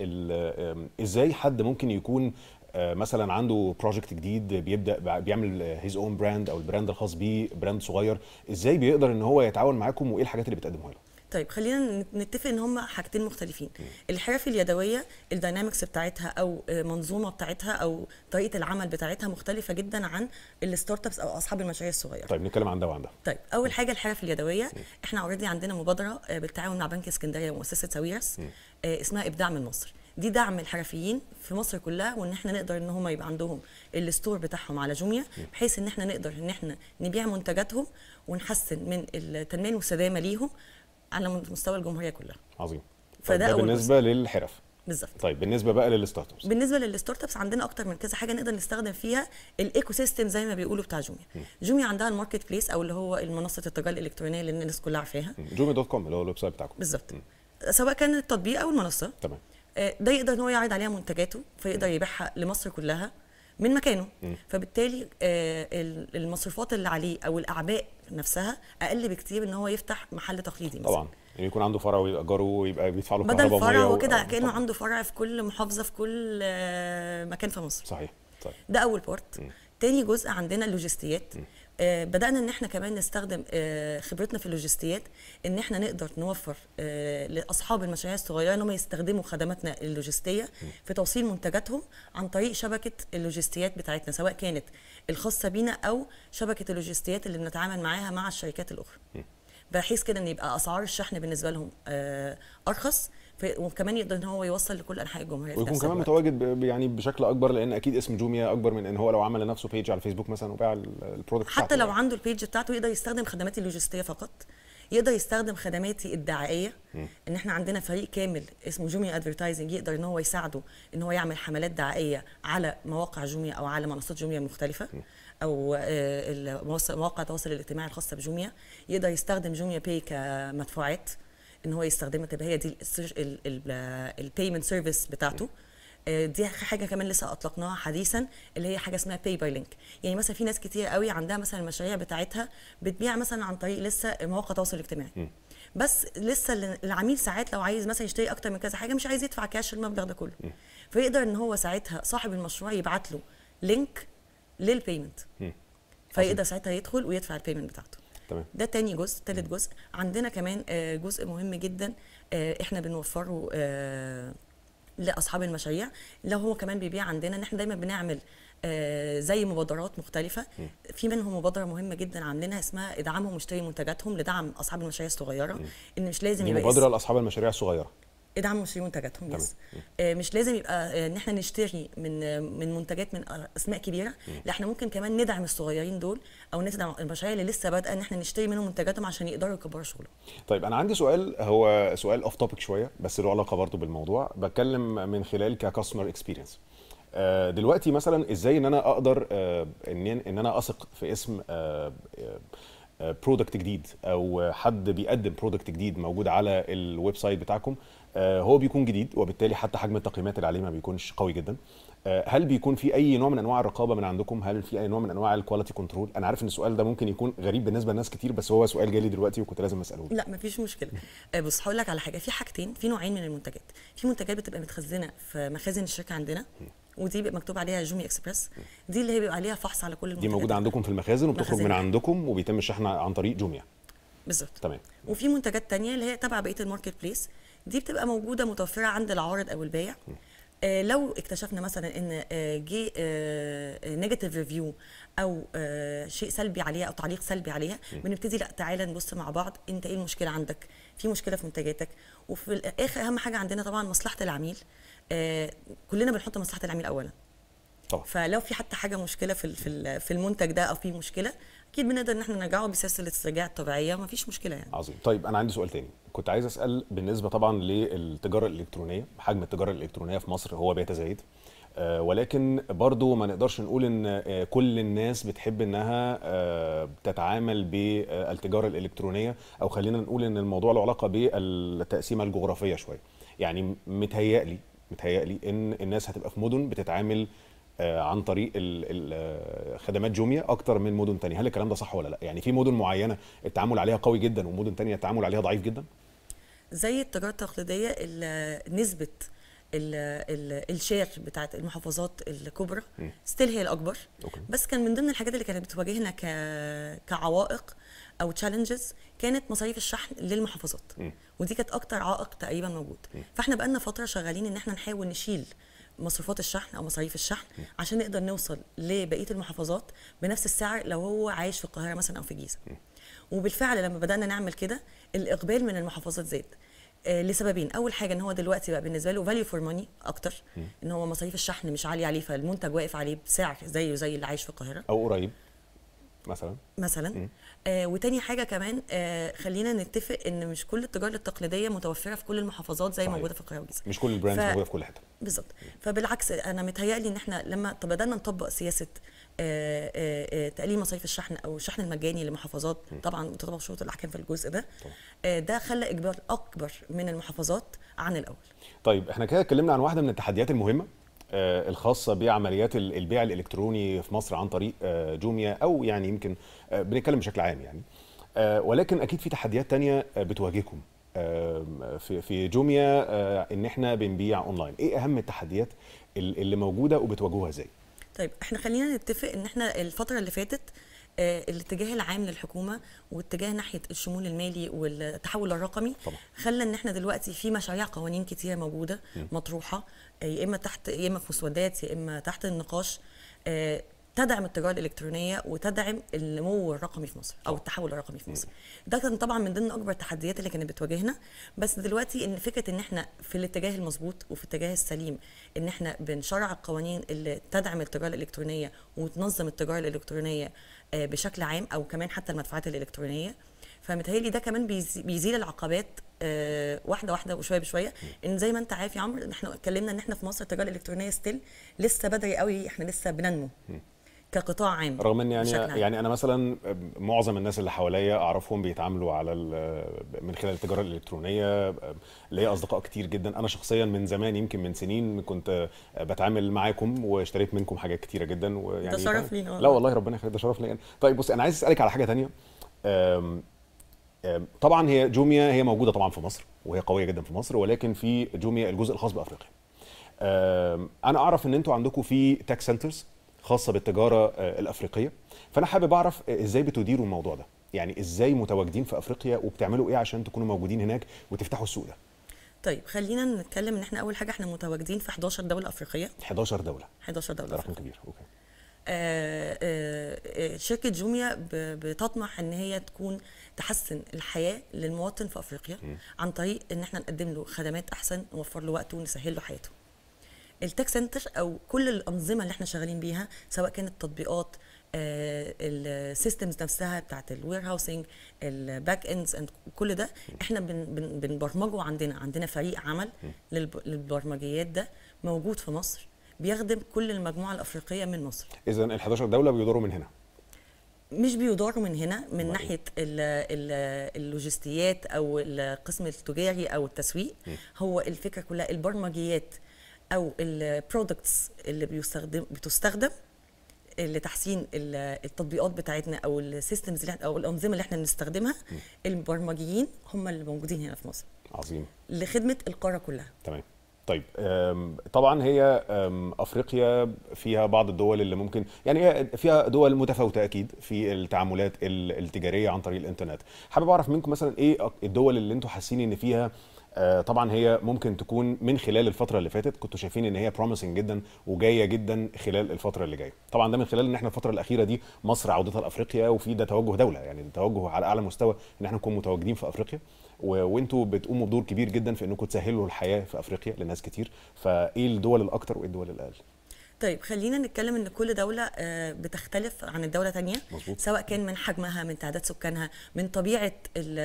Speaker 1: ازاي حد ممكن يكون آه، مثلا عنده بروجكت جديد بيبدا بع- بيعمل هيز اون براند او البراند الخاص بيه براند صغير ازاي بيقدر ان هو يتعاون معاكم وايه الحاجات اللي بتقدموها له
Speaker 5: طيب خلينا نت- نتفق ان هم حاجتين مختلفين الحرف اليدويه الداينامكس بتاعتها او آه، منظومه بتاعتها او طريقه العمل بتاعتها مختلفه جدا عن الستارت ابس او اصحاب المشاريع الصغيره
Speaker 1: طيب نتكلم عن ده وعن ده
Speaker 5: طيب اول حاجه الحرف اليدويه احنا اوريدي عندنا مبادره آه، بالتعاون مع بنك اسكندريه ومؤسسه ساويرس آه، اسمها ابداع من مصر دي دعم الحرفيين في مصر كلها وان احنا نقدر ان هم يبقى عندهم الستور بتاعهم على جوميا بحيث ان احنا نقدر ان احنا نبيع منتجاتهم ونحسن من التنميه والسلامه ليهم على مستوى الجمهوريه كلها
Speaker 1: عظيم
Speaker 5: فده
Speaker 1: طيب ده
Speaker 5: أول
Speaker 1: بالنسبه للحرف
Speaker 5: بالظبط
Speaker 1: طيب بالنسبه بقى للستارت ابس
Speaker 5: بالنسبه للستارت ابس عندنا اكتر من كذا حاجه نقدر نستخدم فيها الايكو سيستم زي ما بيقولوا بتاع جوميا جوميا عندها الماركت بليس او اللي هو منصه التجاره الالكترونيه اللي الناس كلها عارفاها
Speaker 1: جومي دوت كوم اللي هو الويب سايت بتاعكم
Speaker 5: بالظبط سواء كان التطبيق او المنصه
Speaker 1: تمام
Speaker 5: آه، ده يقدر ان هو يعرض عليها منتجاته فيقدر يبيعها لمصر كلها من مكانه فبالتالي آه، ال- المصروفات اللي عليه او الاعباء نفسها اقل بكتير ان هو يفتح محل تقليدي مثلا
Speaker 1: طبعا يعني يكون عنده فرع ويأجره ويبقى بيدفع له
Speaker 5: بدل
Speaker 1: كهرباء
Speaker 5: فرع
Speaker 1: وميه و-
Speaker 5: وكده
Speaker 1: آه،
Speaker 5: كانه
Speaker 1: طبعاً.
Speaker 5: عنده فرع في كل محافظه في كل آه، مكان في مصر
Speaker 1: صحيح طيب
Speaker 5: ده اول بارت تاني جزء عندنا اللوجستيات آه بدانا ان احنا كمان نستخدم آه خبرتنا في اللوجستيات ان احنا نقدر نوفر آه لاصحاب المشاريع الصغيره ان هم يستخدموا خدماتنا اللوجستيه في توصيل منتجاتهم عن طريق شبكه اللوجستيات بتاعتنا سواء كانت الخاصه بينا او شبكه اللوجستيات اللي بنتعامل معاها مع الشركات الاخرى بحيث كده ان يبقى اسعار الشحن بالنسبه لهم آه ارخص ف- وكمان يقدر ان هو يوصل لكل انحاء الجمهوريه في
Speaker 1: ويكون
Speaker 5: نفس
Speaker 1: كمان
Speaker 5: الوقت.
Speaker 1: متواجد ب- يعني بشكل اكبر لان اكيد اسم جوميا اكبر من ان هو لو عمل لنفسه بيج على الفيسبوك مثلا وباع ال- البرودكت
Speaker 5: حتى
Speaker 1: بتاعته
Speaker 5: لو
Speaker 1: يعني.
Speaker 5: عنده البيج بتاعته يقدر يستخدم خدماتي اللوجستيه فقط يقدر يستخدم خدماتي الدعائيه ان احنا عندنا فريق كامل اسمه جوميا ادفرتايزنج يقدر ان هو يساعده ان هو يعمل حملات دعائيه على مواقع جوميا او على منصات جوميا المختلفه او آه، المواص- مواقع التواصل الاجتماعي الخاصه بجوميا يقدر يستخدم جوميا باي كمدفوعات ان هو يستخدمها تبقى هي دي البيمنت سيرفيس بتاعته آه، دي حاجه كمان لسه اطلقناها حديثا اللي هي حاجه اسمها باي باي لينك يعني مثلا في ناس كتير قوي عندها مثلا المشاريع بتاعتها بتبيع مثلا عن طريق لسه مواقع التواصل الاجتماعي بس لسه ال- العميل ساعات لو عايز مثلا يشتري اكتر من كذا حاجه مش عايز يدفع كاش المبلغ ده كله فيقدر ان هو ساعتها صاحب المشروع يبعت له لينك للبيمنت فيقدر ساعتها يدخل ويدفع البيمنت بتاعته
Speaker 1: تمام
Speaker 5: ده تاني جزء تالت جزء عندنا كمان آه، جزء مهم جدا آه، احنا بنوفره آه، لاصحاب المشاريع لو هو كمان بيبيع عندنا ان احنا دايما بنعمل آه، زي مبادرات مختلفه في منهم مبادره مهمه جدا عاملينها اسمها ادعمهم واشتري منتجاتهم لدعم اصحاب المشاريع الصغيره ان مش لازم
Speaker 1: دي
Speaker 5: يبقى
Speaker 1: مبادره لاصحاب المشاريع الصغيره
Speaker 5: ادعموا واشتري منتجاتهم يس آه، مش لازم يبقى آه، ان احنا نشتري من آه، من منتجات من آه، اسماء كبيره لا احنا ممكن كمان ندعم الصغيرين دول او ندعم المشاريع اللي لسه بادئه ان احنا نشتري منهم منتجاتهم عشان يقدروا يكبروا شغلهم
Speaker 1: طيب انا عندي سؤال هو سؤال اوف توبيك شويه بس له علاقه برضو بالموضوع بتكلم من خلال ككاستمر اكسبيرينس دلوقتي مثلا ازاي ان انا اقدر آه، ان ان انا اثق في اسم آه، آه، برودكت جديد او حد بيقدم برودكت جديد موجود على الويب سايت بتاعكم آه، هو بيكون جديد وبالتالي حتى حجم التقييمات اللي عليه ما بيكونش قوي جدا آه، هل بيكون في اي نوع من انواع الرقابه من عندكم هل في اي نوع من انواع الكواليتي كنترول انا عارف ان السؤال ده ممكن يكون غريب بالنسبه لناس كتير بس هو سؤال جالي دلوقتي وكنت لازم اساله
Speaker 5: لا مفيش مشكله آه، بص هقول لك على حاجه في حاجتين في نوعين من المنتجات في منتجات بتبقى متخزنه في مخازن الشركه عندنا ودي بيبقى مكتوب عليها جومي اكسبريس دي اللي هي بيبقى عليها فحص على كل
Speaker 1: دي
Speaker 5: المنتجات
Speaker 1: موجوده عندكم في المخازن وبتخرج من
Speaker 5: مخازن.
Speaker 1: عندكم وبيتم الشحن عن طريق جوميا
Speaker 5: بالظبط
Speaker 1: تمام
Speaker 5: وفي منتجات تانية اللي هي تبع بقيه الماركت بليس دي بتبقى موجوده متوفره عند العارض او البائع آه لو اكتشفنا مثلا ان آه جه نيجاتيف ريفيو او آه شيء سلبي عليها او تعليق سلبي عليها بنبتدي لا تعالى نبص مع بعض انت ايه المشكله عندك في مشكله في منتجاتك وفي الاخر اهم حاجه عندنا طبعا مصلحه العميل آه كلنا بنحط مصلحه العميل اولا
Speaker 1: طبعا
Speaker 5: فلو في حتى حاجه مشكله في ال- في ال- في المنتج ده او في مشكله اكيد بنقدر ان احنا نرجعه بسياسه الاسترجاع الطبيعيه ما فيش مشكله يعني
Speaker 1: عظيم طيب انا عندي سؤال تاني كنت عايز اسال بالنسبه طبعا للتجاره الالكترونيه حجم التجاره الالكترونيه في مصر هو بيتزايد آه، ولكن برضو ما نقدرش نقول ان آه، كل الناس بتحب انها آه، تتعامل بالتجاره الالكترونيه او خلينا نقول ان الموضوع له علاقه بالتقسيمه الجغرافيه شويه يعني متهيألي متهيألي ان الناس هتبقى في مدن بتتعامل آه، عن طريق ال- ال- آه، خدمات جوميا اكتر من مدن تانية هل الكلام ده صح ولا لا يعني في مدن معينه التعامل عليها قوي جدا ومدن تانية التعامل عليها ضعيف جدا
Speaker 5: زي التجاره التقليديه ال- نسبه ال ال الشير بتاعت المحافظات الكبرى ستيل هي الاكبر
Speaker 1: أوكي.
Speaker 5: بس كان من ضمن الحاجات اللي كانت بتواجهنا ك كعوائق او تشالنجز كانت مصاريف الشحن للمحافظات ودي كانت اكتر عائق تقريبا موجود فاحنا بقالنا فتره شغالين ان احنا نحاول نشيل مصروفات الشحن او مصاريف الشحن عشان نقدر نوصل لبقيه المحافظات بنفس السعر لو هو عايش في القاهره مثلا او في الجيزه وبالفعل لما بدانا نعمل كده الاقبال من المحافظات زاد آه، لسببين اول حاجه ان هو دلوقتي بقى بالنسبه له فاليو فور ماني اكتر ان هو مصاريف الشحن مش عاليه عليه فالمنتج واقف عليه بسعر زيه زي اللي عايش في القاهره
Speaker 1: او قريب مثلا
Speaker 5: مثلا آه وتاني حاجه كمان آه خلينا نتفق ان مش كل التجاره التقليديه متوفره في كل المحافظات زي
Speaker 1: صحيح.
Speaker 5: موجوده في القاهره والجيزه
Speaker 1: مش كل البراندز
Speaker 5: ف-
Speaker 1: موجوده في كل حته
Speaker 5: بالظبط فبالعكس انا متهيألي ان احنا لما طب بدانا نطبق سياسه آه، آه، آه، تقليل مصاريف الشحن او الشحن المجاني لمحافظات طبعا بتطبق شروط الاحكام في الجزء ده آه، ده خلى اجبار اكبر من المحافظات عن الاول
Speaker 1: طيب احنا كده اتكلمنا عن واحده من التحديات المهمه آه، الخاصه بعمليات ال- البيع الالكتروني في مصر عن طريق آه، جوميا او يعني يمكن آه، بنتكلم بشكل عام يعني آه، ولكن اكيد في تحديات تانية آه، بتواجهكم آم، في في جوميا آه، ان احنا بنبيع اونلاين ايه اهم التحديات ال- اللي موجوده وبتواجهوها ازاي
Speaker 5: طيب احنا خلينا نتفق ان احنا الفتره اللي فاتت آه، الاتجاه العام للحكومه واتجاه ناحيه الشمول المالي والتحول الرقمي
Speaker 1: طبعا.
Speaker 5: خلى ان احنا دلوقتي في مشاريع قوانين كتيره موجوده مطروحه آه، يا اما تحت يا اما في مسودات يا اما تحت النقاش آه، تدعم التجاره الالكترونيه وتدعم النمو الرقمي في مصر او التحول الرقمي في مصر ده كان طبعا من ضمن اكبر التحديات اللي كانت بتواجهنا بس دلوقتي ان فكره ان احنا في الاتجاه المظبوط وفي الاتجاه السليم ان احنا بنشرع القوانين اللي تدعم التجاره الالكترونيه وتنظم التجاره الالكترونيه آه، بشكل عام او كمان حتى المدفوعات الالكترونيه فمتهيألي ده كمان بيزي- بيزيل العقبات آه، واحده واحده وشويه بشويه ان زي ما انت عارف يا عمرو إن احنا اتكلمنا ان احنا في مصر التجاره الالكترونيه ستيل لسه بدري قوي احنا لسه بننمو كقطاع عام
Speaker 1: رغم ان يعني
Speaker 5: بشكل عام.
Speaker 1: يعني انا مثلا معظم الناس اللي حواليا اعرفهم بيتعاملوا على ال- من خلال التجاره الالكترونيه ليا اصدقاء كتير جدا انا شخصيا من زمان يمكن من سنين كنت بتعامل معاكم واشتريت منكم حاجات كتيره جدا ويعني
Speaker 5: ده شرف لينا والله.
Speaker 1: لا والله ربنا يخليك ده شرف ليا طيب بص انا عايز اسالك على حاجه تانية أم- أم، طبعا هي جوميا هي موجوده طبعا في مصر وهي قويه جدا في مصر ولكن في جوميا الجزء الخاص بافريقيا أم، انا اعرف ان انتوا عندكم في تاك سنترز خاصه بالتجاره آه، الافريقيه فانا حابب اعرف آه، ازاي بتديروا الموضوع ده يعني ازاي متواجدين في افريقيا وبتعملوا ايه عشان تكونوا موجودين هناك وتفتحوا السوق ده
Speaker 5: طيب خلينا نتكلم ان احنا اول حاجه احنا متواجدين في 11 دوله افريقيه
Speaker 1: 11 دوله
Speaker 5: 11 دوله
Speaker 1: ده رقم
Speaker 5: أفريقية.
Speaker 1: كبير اوكي
Speaker 5: آه، آه، آه، شركة جوميا ب- بتطمح ان هي تكون تحسن الحياة للمواطن في افريقيا عن طريق ان احنا نقدم له خدمات احسن نوفر له وقته ونسهل له حياته التك سنتر او كل الانظمه اللي احنا شغالين بيها سواء كانت تطبيقات السيستمز نفسها بتاعت الوير هاوسنج الباك اندز كل ده احنا بن بن بنبرمجه عندنا عندنا فريق عمل للب- للبرمجيات ده موجود في مصر بيخدم كل المجموعه الافريقيه من مصر
Speaker 1: اذا ال 11 دوله بيدوروا من هنا
Speaker 5: مش بيداروا من هنا من
Speaker 1: أمال إيه؟
Speaker 5: ناحيه ال ال اللوجستيات او القسم التجاري او التسويق هو الفكره كلها البرمجيات او البرودكتس اللي بيستخدم بتستخدم لتحسين ال- التطبيقات بتاعتنا او السيستمز اللي إحنا- او الانظمه اللي احنا بنستخدمها البرمجيين هم اللي موجودين هنا في مصر
Speaker 1: عظيم
Speaker 5: لخدمه القاره كلها
Speaker 1: تمام طيب أم، طبعا هي أم، افريقيا فيها بعض الدول اللي ممكن يعني هي فيها دول متفاوته اكيد في التعاملات ال- التجاريه عن طريق الانترنت حابب اعرف منكم مثلا ايه أك- الدول اللي انتم حاسين ان فيها آه، طبعا هي ممكن تكون من خلال الفتره اللي فاتت كنتوا شايفين ان هي بروميسنج جدا وجايه جدا خلال الفتره اللي جايه طبعا ده من خلال ان احنا الفتره الاخيره دي مصر عودتها لافريقيا وفي ده توجه دوله يعني ده توجه على اعلى مستوى ان احنا نكون متواجدين في افريقيا و- وانتوا بتقوموا بدور كبير جدا في انكم تسهلوا الحياه في افريقيا لناس كتير فايه الدول الاكتر وايه الدول الاقل
Speaker 5: طيب خلينا نتكلم ان كل دوله آه، بتختلف عن الدوله تانية
Speaker 1: مظبوط.
Speaker 5: سواء كان من حجمها من تعداد سكانها من طبيعه ال-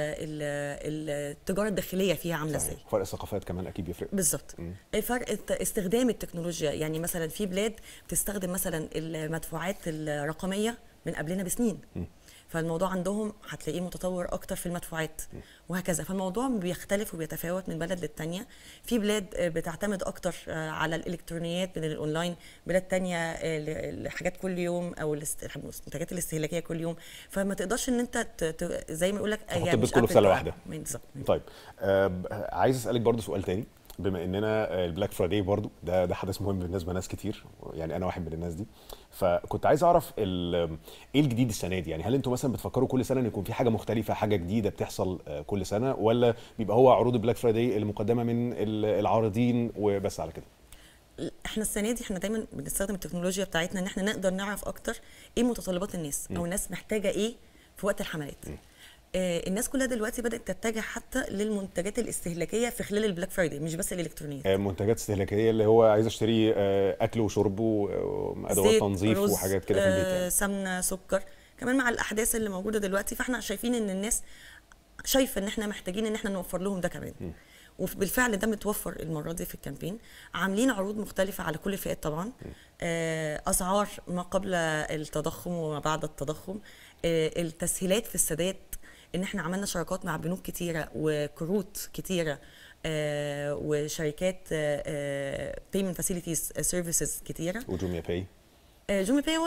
Speaker 5: ال- التجاره الداخليه فيها عامله ازاي
Speaker 1: صحيح. فرق الثقافات كمان اكيد بيفرق
Speaker 5: بالظبط فرق الت- استخدام التكنولوجيا يعني مثلا في بلاد بتستخدم مثلا المدفوعات الرقميه من قبلنا بسنين فالموضوع عندهم هتلاقيه متطور اكتر في المدفوعات وهكذا فالموضوع بيختلف وبيتفاوت من بلد للتانية في بلاد آه، بتعتمد اكتر آه، على الالكترونيات من الاونلاين بلاد تانية آه، ل- لحاجات كل يوم او الاست- المنتجات الاستهلاكيه كل يوم فما تقدرش ان انت ت- ت- زي ما يقول لك
Speaker 1: تحط البيت كله في سلة واحدة.
Speaker 5: بالظبط
Speaker 1: طيب آه عايز اسالك برضو سؤال تاني بما اننا آه، البلاك فرايداي برضو ده ده حدث مهم بالنسبه لناس كتير يعني انا واحد من الناس دي فكنت عايز اعرف ال- ايه الجديد السنه دي يعني هل انتوا مثلا بتفكروا كل سنه ان يكون في حاجه مختلفه حاجه جديده بتحصل آه، كل سنه ولا بيبقى هو عروض البلاك فرايداي المقدمه من ال- العارضين وبس على كده
Speaker 5: احنا السنه دي احنا دايما بنستخدم التكنولوجيا بتاعتنا ان احنا نقدر نعرف اكتر ايه متطلبات الناس او الناس محتاجه ايه في وقت الحملات آه الناس كلها دلوقتي بدات تتجه حتى للمنتجات الاستهلاكيه في خلال البلاك فرايداي مش بس الالكترونيات
Speaker 1: آه، منتجات استهلاكيه اللي هو عايز اشتري آه، اكل وشرب وادوات
Speaker 5: زيت،
Speaker 1: تنظيف
Speaker 5: رز،
Speaker 1: وحاجات كده في البيت
Speaker 5: آه
Speaker 1: يعني.
Speaker 5: سمنه سكر كمان مع الاحداث اللي موجوده دلوقتي فاحنا شايفين ان الناس شايفه ان احنا محتاجين ان احنا نوفر لهم ده كمان وبالفعل ده متوفر المره دي في الكامبين عاملين عروض مختلفه على كل الفئات طبعا آه، اسعار ما قبل التضخم وما بعد التضخم آه، التسهيلات في السداد ان احنا عملنا شراكات مع بنوك كتيره وكروت كتيره آه، وشركات بيمنت فاسيلتيز سيرفيسز كتيره
Speaker 1: وجوميا باي
Speaker 5: آه، جومي باي هو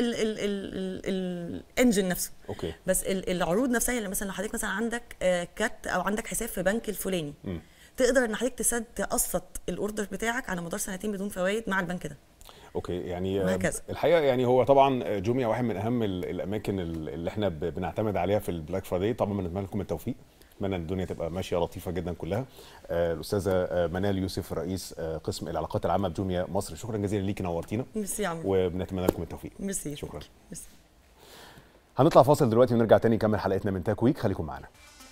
Speaker 5: الانجن نفسه
Speaker 1: اوكي
Speaker 5: بس ال- العروض نفسها يعني مثلا لو حضرتك مثلا عندك آه، كارت او عندك حساب في بنك الفلاني
Speaker 1: مم.
Speaker 5: تقدر ان حضرتك تسد تقسط الاوردر بتاعك على مدار سنتين بدون فوائد مع البنك ده
Speaker 1: اوكي يعني آه،
Speaker 5: وهكذا.
Speaker 1: الحقيقه يعني هو طبعا جوميا واحد من اهم ال- الاماكن ال- اللي احنا ب- بنعتمد عليها في البلاك فرايداي طبعا بنتمنى لكم التوفيق اتمنى ان الدنيا تبقى ماشيه لطيفه جدا كلها آه، الاستاذه آه، منال يوسف رئيس آه، قسم العلاقات العامه بجوميا مصر شكرا جزيلا ليكي نورتينا
Speaker 5: ميرسي يا عمرو
Speaker 1: وبنتمنى لكم التوفيق
Speaker 5: ميرسي
Speaker 1: شكرا
Speaker 5: ميرسي
Speaker 1: هنطلع فاصل دلوقتي ونرجع تاني نكمل حلقتنا من تاك ويك خليكم معانا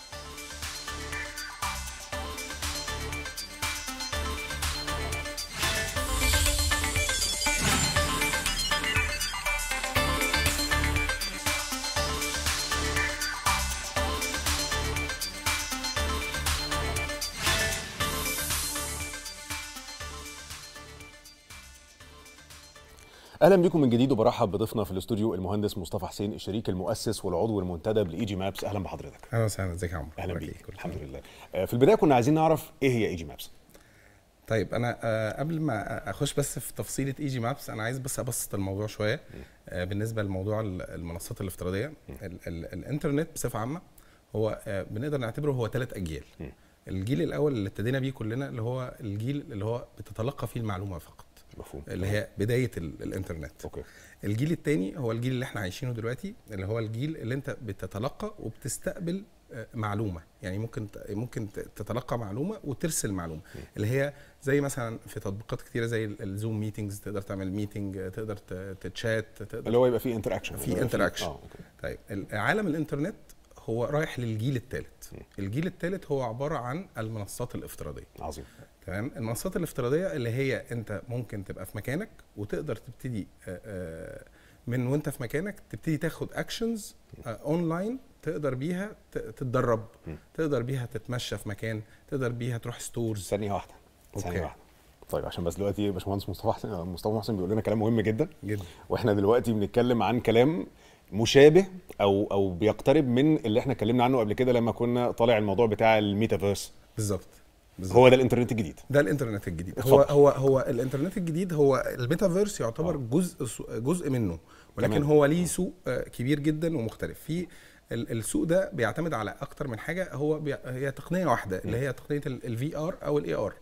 Speaker 1: اهلا بكم من جديد وبرحب بضيفنا في الاستوديو المهندس مصطفى حسين الشريك المؤسس والعضو المنتدب لاي جي مابس اهلا بحضرتك
Speaker 4: اهلا وسهلا ازيك يا عمرو
Speaker 1: اهلا
Speaker 4: أخبارك
Speaker 1: بيك
Speaker 4: إيه؟ كل
Speaker 1: الحمد
Speaker 4: سنة.
Speaker 1: لله آه، في البدايه كنا عايزين نعرف ايه هي اي جي مابس
Speaker 4: طيب انا آه، قبل ما اخش بس في تفصيله اي جي مابس انا عايز بس ابسط الموضوع شويه آه، بالنسبه لموضوع ال- المنصات الافتراضيه ال ال الانترنت بصفه عامه هو آه، بنقدر نعتبره هو ثلاث اجيال الجيل الاول اللي ابتدينا بيه كلنا اللي هو الجيل اللي هو بتتلقى فيه المعلومه فقط
Speaker 1: مفهوم
Speaker 4: اللي هي بدايه ال- الانترنت
Speaker 1: اوكي
Speaker 4: الجيل الثاني هو الجيل اللي احنا عايشينه دلوقتي اللي هو الجيل اللي انت بتتلقى وبتستقبل آه، معلومه يعني ممكن ت- ممكن ت- تتلقى معلومه وترسل معلومه اللي هي زي مثلا في تطبيقات كتيره زي ال- الزوم ميتنجز تقدر تعمل ميتنج آه، تقدر ت- تتشات تقدر
Speaker 1: اللي هو يبقى فيه انتراكشن
Speaker 4: في انتراكشن
Speaker 1: اه اوكي
Speaker 4: طيب ال- عالم الانترنت هو رايح للجيل الثالث الجيل الثالث هو عباره عن المنصات الافتراضيه
Speaker 1: عظيم
Speaker 4: تمام المنصات الافتراضيه اللي هي انت ممكن تبقى في مكانك وتقدر تبتدي آه، آه، من وانت في مكانك تبتدي تاخد اكشنز اونلاين تقدر بيها ت- تتدرب تقدر بيها تتمشى في مكان تقدر بيها تروح ستورز
Speaker 1: ثانيه واحده ثانيه
Speaker 4: أوكي.
Speaker 1: واحده طيب عشان بس دلوقتي باشمهندس مصطفى حسين مصطفى محسن بيقول لنا كلام مهم جدا
Speaker 4: جدا
Speaker 1: واحنا دلوقتي بنتكلم عن كلام مشابه او او بيقترب من اللي احنا اتكلمنا عنه قبل كده لما كنا طالع الموضوع بتاع الميتافيرس
Speaker 4: بالظبط بالظبط.
Speaker 1: هو ده الانترنت الجديد
Speaker 4: ده الانترنت الجديد
Speaker 1: اتفضل.
Speaker 4: هو هو هو الانترنت الجديد هو الميتافيرس يعتبر جزء جزء منه ولكن
Speaker 1: تمام.
Speaker 4: هو ليه سوق آه، كبير جدا ومختلف في ال- السوق ده بيعتمد على اكتر من حاجه هو بي هي تقنيه واحده اللي هي تقنيه الفي ار او الاي ار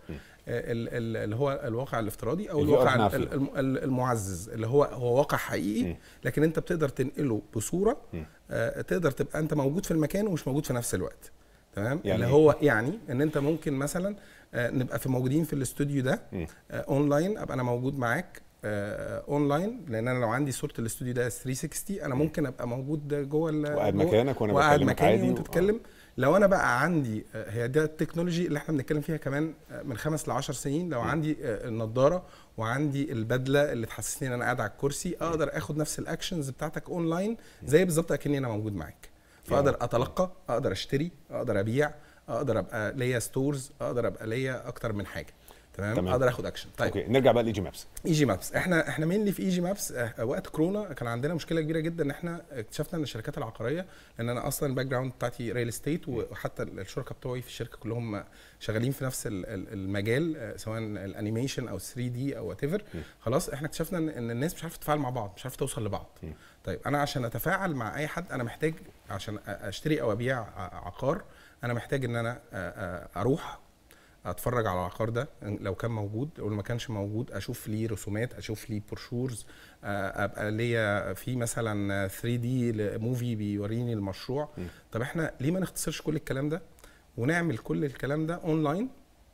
Speaker 4: اللي هو الواقع الافتراضي او
Speaker 1: ال VR
Speaker 4: الواقع
Speaker 1: احنا عارفينه.
Speaker 4: ال- الم- ال- المعزز اللي هو هو واقع حقيقي لكن انت بتقدر تنقله بصوره آه، تقدر تبقى انت موجود في المكان ومش موجود في نفس الوقت تمام
Speaker 1: يعني
Speaker 4: اللي
Speaker 1: إيه؟
Speaker 4: هو يعني ان انت ممكن مثلا آه، نبقى في موجودين في الاستوديو ده آه، اونلاين ابقى انا موجود معاك آه، اونلاين لان انا لو عندي صوره الاستوديو ده 360 انا ممكن ابقى موجود جوه ال-
Speaker 1: وقاعد
Speaker 4: جوه-
Speaker 1: مكانك وأنا
Speaker 4: وقاعد
Speaker 1: بكلمك
Speaker 4: مكاني
Speaker 1: عادي
Speaker 4: وانت
Speaker 1: و-
Speaker 4: تتكلم لو انا بقى عندي آه، هي ده التكنولوجي اللي احنا بنتكلم فيها كمان آه، من خمس ل 10 سنين لو عندي آه، النضاره وعندي البدله اللي تحسسني ان انا قاعد على الكرسي اقدر اخد نفس الاكشنز بتاعتك اونلاين زي بالظبط اكني انا موجود معاك فاقدر اتلقى اقدر اشتري اقدر ابيع اقدر ابقى ليا ستورز اقدر ابقى ليا اكتر من حاجه تمام,
Speaker 1: تمام.
Speaker 4: اقدر اخد اكشن طيب
Speaker 1: اوكي نرجع بقى لايجي مابس
Speaker 4: اي جي مابس احنا احنا مين اللي في اي جي مابس وقت كورونا كان عندنا مشكله كبيره جدا ان احنا اكتشفنا ان الشركات العقاريه لان انا اصلا الباك جراوند بتاعتي ريل استيت وحتى الشركاء بتوعي في الشركه كلهم شغالين في نفس ال- ال- المجال آه، سواء الانيميشن او 3 دي او وات خلاص احنا اكتشفنا ان إن الناس مش عارفه تتفاعل مع بعض مش عارفه توصل لبعض طيب انا عشان اتفاعل مع اي حد انا محتاج عشان أ- اشتري او ابيع ع- عقار انا محتاج ان انا آه، آه، اروح اتفرج على العقار ده لو كان موجود او ما كانش موجود اشوف ليه رسومات اشوف ليه بروشورز ابقى ليا في مثلا 3 دي موفي بيوريني المشروع طب احنا ليه ما نختصرش كل الكلام ده ونعمل كل الكلام ده اونلاين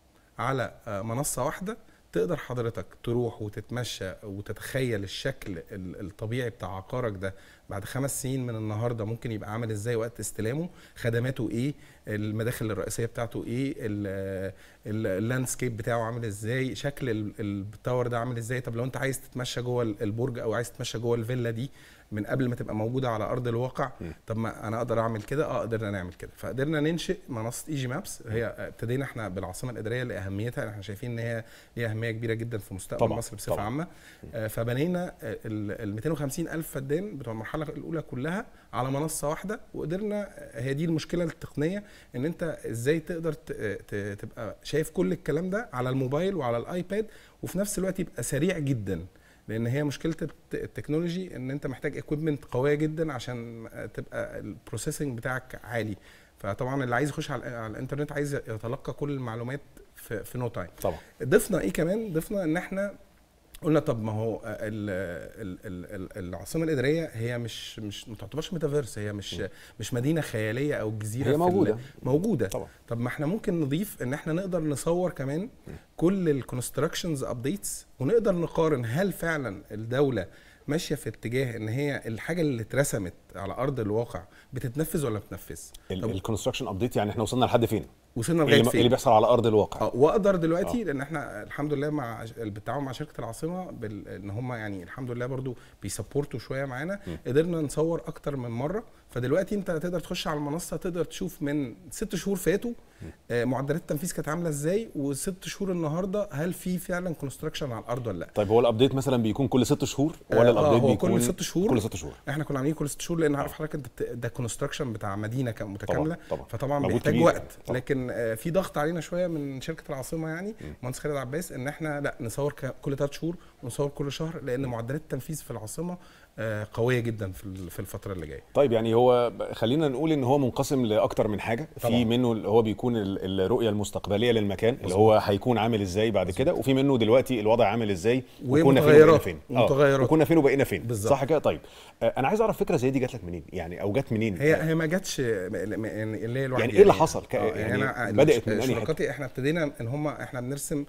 Speaker 4: على آه، منصه واحده تقدر حضرتك تروح وتتمشى وتتخيل الشكل ال- الطبيعي بتاع عقارك ده بعد خمس سنين من النهارده ممكن يبقى عامل ازاي وقت استلامه خدماته ايه المداخل الرئيسيه بتاعته ايه ال- ال- اللاندسكيب بتاعه عامل ازاي شكل ال- التاور ده عامل ازاي طب لو انت عايز تتمشى جوه ال- البرج او عايز تتمشى جوه الفيلا دي من قبل ما تبقى موجوده على ارض الواقع طب ما انا اقدر اعمل كده اه قدرنا نعمل كده فقدرنا ننشئ منصه اي جي مابس هي ابتدينا احنا بالعاصمه الاداريه لاهميتها احنا شايفين ان هي ليها اهميه كبيره جدا في مستقبل
Speaker 1: طبعاً،
Speaker 4: مصر بصفه
Speaker 1: طبعاً.
Speaker 4: عامه آه، فبنينا ال 250 الف فدان بتوع المرحله الاولى كلها على منصه واحده وقدرنا هي دي المشكله التقنيه ان انت ازاي تقدر ت- ت- تبقى شايف كل الكلام ده على الموبايل وعلى الايباد وفي نفس الوقت يبقى سريع جدا لان هي مشكله الت- التكنولوجي ان انت محتاج اكويبمنت قويه جدا عشان تبقى البروسيسنج بتاعك عالي فطبعا اللي عايز يخش على, على الانترنت عايز يتلقى كل المعلومات في في نو تايم
Speaker 1: طبعا
Speaker 4: ضفنا ايه كمان ضفنا ان احنا قلنا طب ما هو ال ال ال ال العاصمه الاداريه هي مش مش ما تعتبرش ميتافيرس هي مش مش مدينه خياليه او جزيره
Speaker 1: هي
Speaker 4: في
Speaker 1: موجودة.
Speaker 4: ال- موجوده
Speaker 1: طبعا.
Speaker 4: طب ما احنا ممكن نضيف ان احنا نقدر نصور كمان كل الكونستراكشنز ابديتس ونقدر نقارن هل فعلا الدوله ماشيه في اتجاه ان هي الحاجه اللي اترسمت على ارض الواقع بتتنفذ ولا ما بتتنفذ طب
Speaker 1: الكونستراكشن ابديت يعني احنا وصلنا لحد فين
Speaker 4: وصلنا
Speaker 1: اللي,
Speaker 4: لغايه
Speaker 1: اللي
Speaker 4: فين
Speaker 1: بيحصل على ارض الواقع
Speaker 4: اه واقدر دلوقتي لان احنا الحمد لله مع بالتعاون مع شركه العاصمه بال... ان هم يعني الحمد لله برضو بيسبورتوا شويه معانا قدرنا نصور اكتر من مره فدلوقتي انت تقدر تخش على المنصه تقدر تشوف من ست شهور فاتوا آه، معدلات التنفيذ كانت عامله ازاي وست شهور النهارده هل في فعلا كونستراكشن على الارض ولا لا
Speaker 1: طيب هو الابديت مثلا بيكون كل ست شهور ولا
Speaker 4: آه،
Speaker 1: الابديت
Speaker 4: هو
Speaker 1: بيكون
Speaker 4: كل ست شهور.
Speaker 1: كل ست شهور
Speaker 4: احنا كنا عاملين كل ست شهور لان عارف حضرتك انت بت- ده كونستراكشن بتاع مدينه كام- متكامله
Speaker 1: طبعاً.
Speaker 4: فطبعا
Speaker 1: مجهود
Speaker 4: بيحتاج
Speaker 1: كبير.
Speaker 4: وقت
Speaker 1: طبعاً.
Speaker 4: لكن آه، في ضغط علينا شويه من شركه العاصمه يعني مهندس خالد عباس ان احنا لا نصور ك- كل ثلاث شهور ونصور كل شهر لان معدلات التنفيذ في العاصمه آه، قويه جدا في ال- في الفتره اللي جايه
Speaker 1: طيب يعني هو ب- خلينا نقول ان هو منقسم لاكتر من حاجه في
Speaker 4: طبعاً.
Speaker 1: منه اللي هو بيكون ال- الرؤيه المستقبليه للمكان اللي هو هيكون عامل ازاي بعد كده وفي منه دلوقتي الوضع عامل ازاي وكنا فين وبقينا
Speaker 4: ومتغيرات.
Speaker 1: فين
Speaker 4: ومتغيرات.
Speaker 1: وكنا فين وبقينا فين
Speaker 4: بالظبط.
Speaker 1: صح كده طيب آه، انا عايز اعرف فكره زي دي جات لك منين يعني او جت منين
Speaker 4: هي هي ما جاتش م- م- يعني اللي هي الواحد
Speaker 1: يعني إيه اللي حصل؟ ك-
Speaker 4: آه،
Speaker 1: يعني
Speaker 4: أنا
Speaker 1: بدأت من أنهي حتة؟
Speaker 4: شركاتي احنا ابتدينا ان هم احنا بنرسم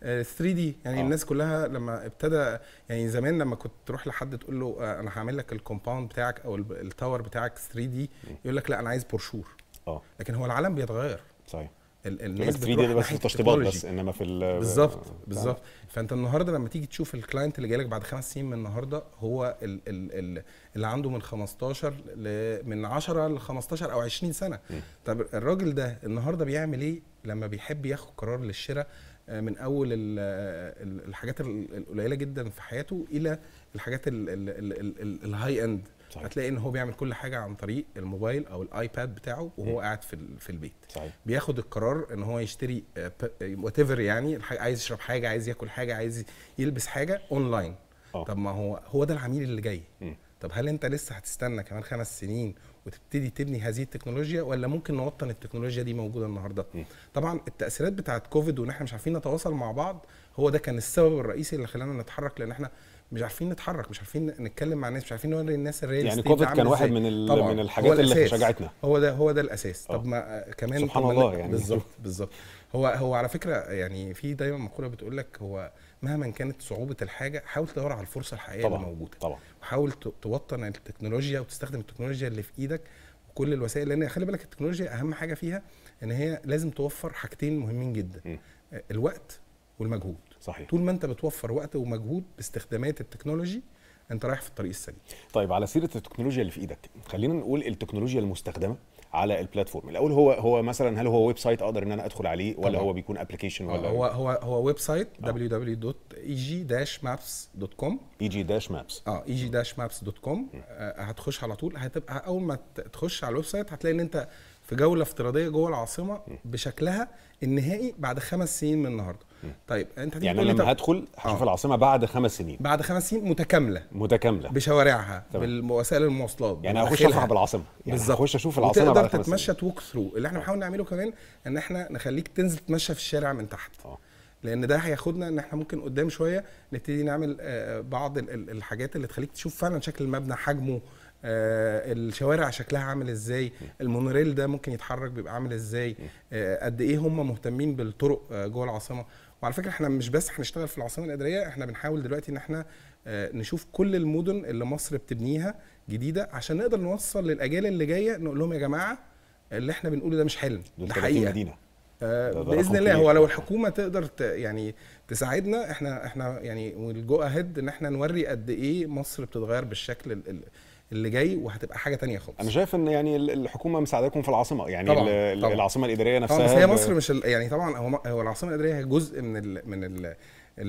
Speaker 4: 3 دي يعني
Speaker 1: آه.
Speaker 4: آه. الناس كلها لما ابتدى يعني زمان لما كنت تروح لحد تقول له آه، انا هعمل لك الكومباوند بتاعك او الب- التاور بتاعك 3 دي يقول لك لا انا عايز بروشور
Speaker 1: اه
Speaker 4: لكن هو العالم بيتغير
Speaker 1: صحيح
Speaker 4: ال-
Speaker 1: يقول لك
Speaker 4: الناس
Speaker 1: 3
Speaker 4: بتروح
Speaker 1: دي ده بس
Speaker 4: ناحية
Speaker 1: تشطيبات
Speaker 4: التكنولوجي.
Speaker 1: بس انما في ال-
Speaker 4: بالظبط
Speaker 1: آه،
Speaker 4: بالظبط فانت النهارده لما تيجي تشوف الكلاينت اللي جايلك بعد خمس سنين من النهارده هو ال ال ال اللي عنده من 15 ل من 10 ل 15 او 20 سنه طب الراجل ده النهارده بيعمل ايه لما بيحب ياخد قرار للشراء آه، من اول ال- ال- الحاجات ال- القليله جدا في حياته الى الحاجات ال- ال- ال- ال- ال- الهاي اند
Speaker 1: صحيح.
Speaker 4: هتلاقي ان هو بيعمل كل حاجه عن طريق الموبايل او الايباد بتاعه وهو قاعد في ال- في البيت
Speaker 1: صحيح
Speaker 4: بياخد القرار ان هو يشتري وات ايفر يعني الح- عايز يشرب حاجه عايز ياكل حاجه عايز يلبس حاجه اونلاين
Speaker 1: آه.
Speaker 4: طب ما هو هو ده العميل اللي جاي
Speaker 1: مم.
Speaker 4: طب هل انت لسه هتستنى كمان خمس سنين وتبتدي تبني هذه التكنولوجيا ولا ممكن نوطن التكنولوجيا دي موجوده النهارده
Speaker 1: مم.
Speaker 4: طبعا التاثيرات بتاعت كوفيد وان احنا مش عارفين نتواصل مع بعض هو ده كان السبب الرئيسي اللي خلانا نتحرك لان احنا مش عارفين نتحرك مش عارفين نتكلم مع الناس مش عارفين نوري الناس الريل
Speaker 1: يعني
Speaker 4: استيت
Speaker 1: كوفيد
Speaker 4: ده عامل
Speaker 1: كان واحد
Speaker 4: إزاي.
Speaker 1: من ال-
Speaker 4: طبعاً.
Speaker 1: من
Speaker 4: هو
Speaker 1: الحاجات اللي
Speaker 4: الأساس.
Speaker 1: شجعتنا.
Speaker 4: هو ده هو ده الاساس
Speaker 1: آه.
Speaker 4: طب ما آه، كمان
Speaker 1: سبحان
Speaker 4: طب ما
Speaker 1: الله
Speaker 4: لا-
Speaker 1: يعني.
Speaker 4: بالظبط بالظبط هو هو على فكره يعني في دايما مقوله بتقول لك هو مهما كانت صعوبه الحاجه حاول تدور على الفرصه الحقيقيه اللي
Speaker 1: طبعا
Speaker 4: موجوده
Speaker 1: طبعا
Speaker 4: وحاول ت- توطن التكنولوجيا وتستخدم التكنولوجيا اللي في ايدك وكل الوسائل لان خلي بالك التكنولوجيا اهم حاجه فيها ان هي لازم توفر حاجتين مهمين جدا
Speaker 1: م.
Speaker 4: آه، الوقت والمجهود
Speaker 1: صحيح
Speaker 4: طول ما انت بتوفر وقت ومجهود باستخدامات التكنولوجي انت رايح في الطريق السليم
Speaker 1: طيب على سيره التكنولوجيا اللي في ايدك خلينا نقول التكنولوجيا المستخدمه على البلاتفورم الاول هو هو مثلا هل هو ويب سايت اقدر ان انا ادخل عليه ولا
Speaker 4: طبعاً.
Speaker 1: هو بيكون ابلكيشن ولا
Speaker 4: هو هو هو ويب سايت
Speaker 1: آه.
Speaker 4: www.eg-maps.com
Speaker 1: اي جي داش مابس
Speaker 4: اه eg-maps.com آه هتخش على طول هتبقى اول ما ت- تخش على الويب سايت هتلاقي ان انت في جوله افتراضيه جوه العاصمه بشكلها النهائي بعد خمس سنين من النهارده طيب انت هتيجي
Speaker 1: يعني
Speaker 4: تقول لي
Speaker 1: لما
Speaker 4: طب
Speaker 1: هدخل هشوف
Speaker 4: آه.
Speaker 1: العاصمه بعد خمس سنين
Speaker 4: بعد خمس سنين متكامله
Speaker 1: متكامله
Speaker 4: بشوارعها
Speaker 1: تمام.
Speaker 4: بوسائل المواصلات
Speaker 1: يعني اخش
Speaker 4: بمداخلها.
Speaker 1: افرح بالعاصمه يعني
Speaker 4: بالظبط
Speaker 1: اخش اشوف العاصمه بعد
Speaker 4: وتقدر
Speaker 1: خمس
Speaker 4: تتمشى
Speaker 1: سنين
Speaker 4: توك ثرو اللي احنا بنحاول نعمله كمان ان احنا نخليك تنزل تتمشى في الشارع من تحت
Speaker 1: اه
Speaker 4: لان ده هياخدنا ان احنا ممكن قدام شويه نبتدي نعمل آه، بعض ال- ال- الحاجات اللي تخليك تشوف فعلا شكل المبنى حجمه آه، الشوارع شكلها عامل ازاي المونوريل ده ممكن يتحرك بيبقى عامل ازاي آه، قد ايه هم مهتمين بالطرق آه، جوه العاصمه وعلى فكره احنا مش بس هنشتغل في العاصمه الاداريه احنا بنحاول دلوقتي ان احنا آه، نشوف كل المدن اللي مصر بتبنيها جديده عشان نقدر نوصل للاجيال اللي جايه نقول لهم يا
Speaker 1: جماعه
Speaker 4: جماعه اللي احنا بنقوله ده مش حلم
Speaker 1: دول
Speaker 4: ده
Speaker 1: 30
Speaker 4: حقيقه
Speaker 1: مدينه
Speaker 4: آه،
Speaker 1: ده- ده
Speaker 4: باذن
Speaker 1: رقم
Speaker 4: الله
Speaker 1: كبير.
Speaker 4: هو لو الحكومه تقدر ت يعني تساعدنا احنا احنا يعني والجو اهيد ان احنا نوري قد ايه مصر بتتغير بالشكل ال- ال- اللي جاي وهتبقى حاجه تانية خالص
Speaker 1: انا شايف ان يعني ال- الحكومه مساعداكم في العاصمه يعني
Speaker 4: طبعاً،
Speaker 1: ال- ال-
Speaker 4: طبعاً.
Speaker 1: العاصمه الاداريه
Speaker 4: اه
Speaker 1: نفسها
Speaker 4: بس هي
Speaker 1: ب-
Speaker 4: مصر مش ال- يعني طبعا هو هو العاصمه الاداريه هي جزء من ال من ال ال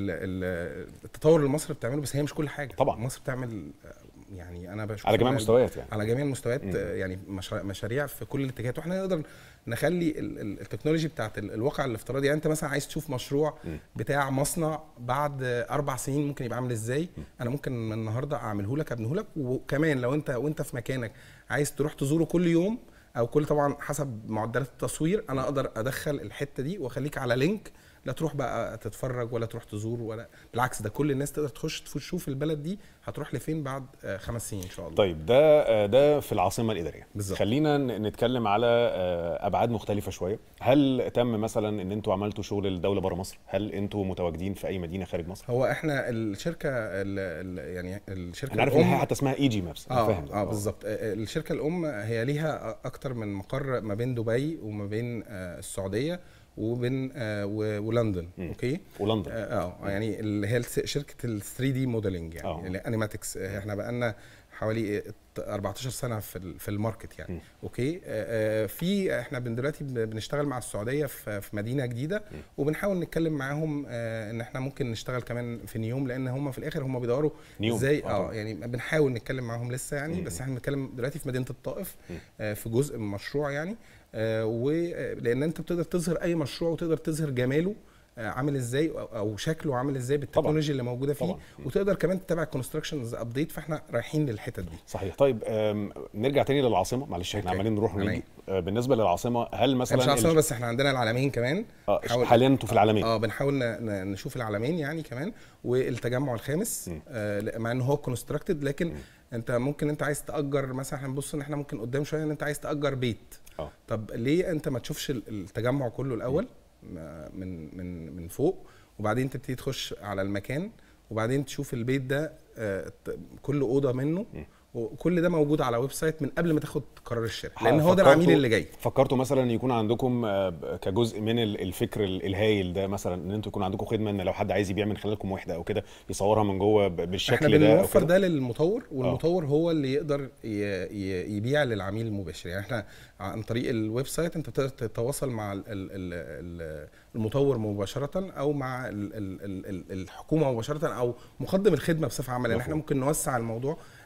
Speaker 4: ال التطور اللي مصر بتعمله بس هي مش كل حاجه
Speaker 1: طبعاً.
Speaker 4: مصر بتعمل آه، يعني انا بشوف
Speaker 1: على جميع
Speaker 4: إن-
Speaker 1: المستويات يعني
Speaker 4: على جميع المستويات
Speaker 1: مم.
Speaker 4: آه، يعني مشاريع, مشاريع في كل الاتجاهات واحنا نقدر نخلي ال- ال- التكنولوجي بتاعت ال- الواقع الافتراضي يعني انت مثلا عايز تشوف مشروع
Speaker 1: مم.
Speaker 4: بتاع مصنع بعد آه، اربع سنين ممكن يبقى عامل ازاي انا ممكن من النهارده اعمله لك ابنيه لك وكمان لو انت وانت في مكانك عايز تروح تزوره كل يوم او كل طبعا حسب معدلات التصوير انا اقدر ادخل الحته دي واخليك على لينك لا تروح بقى تتفرج ولا تروح تزور ولا بالعكس ده كل الناس تقدر تخش تشوف البلد دي هتروح لفين بعد آه، خمس سنين ان شاء الله
Speaker 1: طيب ده آه، ده في العاصمه الاداريه
Speaker 4: بالظبط.
Speaker 1: خلينا ن- نتكلم على آه، ابعاد مختلفه شويه هل تم مثلا ان انتوا عملتوا شغل الدوله بره مصر هل انتوا متواجدين في اي مدينه خارج مصر
Speaker 4: هو احنا الشركه ال ال يعني الشركه
Speaker 1: انا عارف ان
Speaker 4: الأم-
Speaker 1: هي حتى اسمها اي جي مابس انا
Speaker 4: اه
Speaker 1: فاهم ده.
Speaker 4: اه بالظبط آه، الشركه الام هي ليها اكتر من مقر ما بين دبي وما بين آه، السعوديه وبين آه، و- ولندن
Speaker 1: مم.
Speaker 4: اوكي
Speaker 1: ولندن
Speaker 4: اه آه، يعني اللي هي الس- شركه ال 3 دي موديلنج
Speaker 1: آه.
Speaker 4: يعني انيماتكس احنا بقالنا حوالي 14 سنه في ال- في الماركت يعني
Speaker 1: مم.
Speaker 4: اوكي آه، آه، في احنا بن دلوقتي بن- بنشتغل مع السعوديه في في مدينه جديده وبنحاول نتكلم معاهم آه، ان احنا ممكن نشتغل كمان في نيوم لان هم في الاخر هم بيدوروا
Speaker 1: نيوم.
Speaker 4: ازاي
Speaker 1: آه
Speaker 4: اه
Speaker 1: طبعاً.
Speaker 4: يعني بنحاول نتكلم معاهم لسه يعني
Speaker 1: مم.
Speaker 4: بس احنا بنتكلم دلوقتي في مدينه الطائف
Speaker 1: مم.
Speaker 4: آه، في جزء من مشروع يعني ولان انت بتقدر تظهر اي مشروع وتقدر تظهر جماله آه، عامل ازاي أو- او شكله عامل ازاي بالتكنولوجيا اللي موجوده فيه
Speaker 1: طبعاً.
Speaker 4: وتقدر كمان تتابع الكونستراكشنز ابديت فاحنا رايحين للحتت دي
Speaker 1: صحيح طيب آم، نرجع تاني للعاصمه معلش احنا
Speaker 4: أوكي.
Speaker 1: عمالين نروح
Speaker 4: عينيا.
Speaker 1: ونيجي آه، بالنسبه للعاصمه هل
Speaker 4: مثلا مش
Speaker 1: مثلا
Speaker 4: عاصمه
Speaker 1: ال-
Speaker 4: بس احنا عندنا العالمين كمان
Speaker 1: آه،
Speaker 4: حاول-
Speaker 1: حاليا انتوا في العالمين
Speaker 4: اه بنحاول ن- ن- نشوف العالمين يعني كمان والتجمع الخامس
Speaker 1: مم.
Speaker 4: آه لا- مع ان هو كونستراكتد لكن انت ممكن انت عايز تاجر مثلا احنا بنبص ان احنا ممكن قدام شويه ان انت عايز تاجر بيت
Speaker 1: اه
Speaker 4: طب ليه انت ما تشوفش ال- التجمع كله الاول ما- من من من فوق وبعدين تبتدي تخش على المكان وبعدين تشوف البيت ده آه، ت- كل اوضه منه
Speaker 1: مم.
Speaker 4: وكل ده موجود على ويب سايت من قبل ما تاخد قرار الشراء لان هو ده
Speaker 1: فكرتوا-
Speaker 4: العميل اللي جاي
Speaker 1: فكرتوا مثلا يكون عندكم آه، ب- كجزء من ال- الفكر ال- الهايل ده مثلا ان انتوا يكون عندكم خدمه ان لو حد عايز يبيع من خلالكم وحده او كده يصورها من جوه ب-
Speaker 4: احنا
Speaker 1: بالشكل ده أو
Speaker 4: بنوفر
Speaker 1: كده؟
Speaker 4: ده للمطور والمطور هو اللي يقدر ي- ي- يبيع للعميل المباشر يعني احنا عن طريق الويب سايت انت بتقدر تتواصل مع ال- ال- ال- المطور مباشره او مع ال- ال- ال- ال- الحكومه مباشره او مقدم الخدمه بصفه عامه لان احنا
Speaker 1: مفهوم.
Speaker 4: ممكن نوسع الموضوع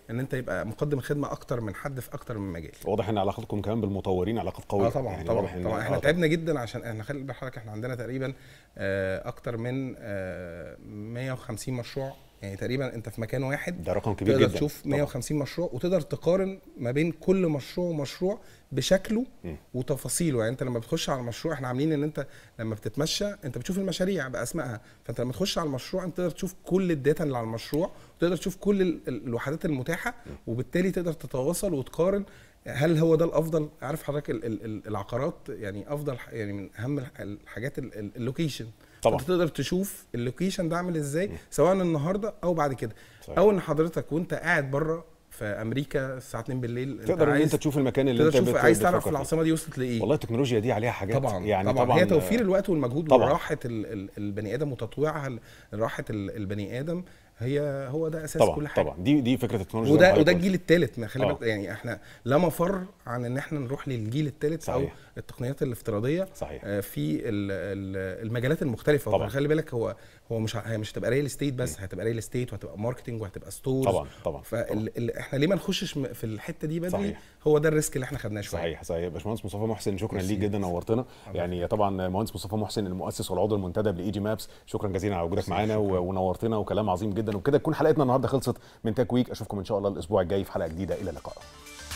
Speaker 4: ان انت يبقى مقدم خدمه اكتر من حد في اكتر من مجال
Speaker 1: واضح ان علاقتكم كمان بالمطورين علاقات قويه
Speaker 4: اه طبعا
Speaker 1: يعني
Speaker 4: طبعا
Speaker 1: واضح إن-
Speaker 4: طبعا احنا
Speaker 1: آه
Speaker 4: تعبنا جدا عشان احنا خلي بال حضرتك احنا عندنا تقريبا آه، اكتر من آه، 150 مشروع يعني تقريبا انت في مكان واحد
Speaker 1: ده رقم كبير
Speaker 4: تقدر
Speaker 1: جدا
Speaker 4: تشوف
Speaker 1: طبعاً.
Speaker 4: 150 مشروع وتقدر تقارن ما بين كل مشروع ومشروع بشكله
Speaker 1: م.
Speaker 4: وتفاصيله يعني انت لما بتخش على المشروع احنا عاملين ان انت لما بتتمشى انت بتشوف المشاريع باسمائها فانت لما تخش على المشروع انت تقدر تشوف كل الداتا اللي على المشروع وتقدر تشوف كل ال- ال- الوحدات المتاحه وبالتالي تقدر تتواصل وتقارن هل هو ده الافضل عارف حضرتك ال- ال- ال- العقارات يعني افضل ح- يعني من اهم الح- الحاجات ال- ال- اللوكيشن
Speaker 1: طبعاً.
Speaker 4: انت تقدر تشوف اللوكيشن ده عامل ازاي سواء النهارده او بعد كده
Speaker 1: صحيح.
Speaker 4: او ان حضرتك وانت قاعد بره في امريكا الساعه 2 بالليل
Speaker 1: تقدر ان
Speaker 4: عايز
Speaker 1: انت تشوف المكان اللي
Speaker 4: تقدر
Speaker 1: انت
Speaker 4: تشوف
Speaker 1: بت-
Speaker 4: عايز تعرف
Speaker 1: بتفكر فيه.
Speaker 4: العاصمه دي وصلت لايه
Speaker 1: والله التكنولوجيا دي عليها حاجات
Speaker 4: طبعا
Speaker 1: يعني
Speaker 4: طبعا,
Speaker 1: طبعا
Speaker 4: هي توفير الوقت والمجهود
Speaker 1: طبعاً.
Speaker 4: وراحه ال- ال- البني ادم وتطويعها ل- لراحه ال- البني ادم هي هو ده اساس
Speaker 1: طبعا
Speaker 4: كل حاجه
Speaker 1: طبعا دي دي فكره التكنولوجيا زي ما
Speaker 4: وده
Speaker 1: حضرتك
Speaker 4: وده
Speaker 1: قلت.
Speaker 4: الجيل الثالث ما خلي
Speaker 1: آه.
Speaker 4: بالك يعني احنا لا مفر عن ان احنا نروح للجيل الثالث او
Speaker 1: صحيح.
Speaker 4: التقنيات الافتراضيه
Speaker 1: صحيح.
Speaker 4: آه، في ال- ال- المجالات المختلفه
Speaker 1: طبعاً.
Speaker 4: خلي بالك هو هو مش ه- هي مش هتبقى ريال استيت بس هتبقى ريال استيت وهتبقى ماركتنج وهتبقى ستورز
Speaker 1: طبعا طبعا
Speaker 4: فاحنا ليه ما نخشش م- في الحته دي بدري
Speaker 1: صحيح.
Speaker 4: هو ده الريسك اللي احنا خدناه شويه
Speaker 1: صحيح صحيح باشمهندس مصطفى محسن شكرا
Speaker 4: ميرسي.
Speaker 1: ليك جدا نورتنا يعني طبعا مهندس مصطفى محسن المؤسس والعضو المنتدب لاي جي مابس شكرا جزيلا على وجودك معانا و- ونورتنا وكلام عظيم جدا وبكده تكون حلقتنا النهارده خلصت من تاك ويك اشوفكم ان شاء الله الاسبوع الجاي في حلقه جديده الى اللقاء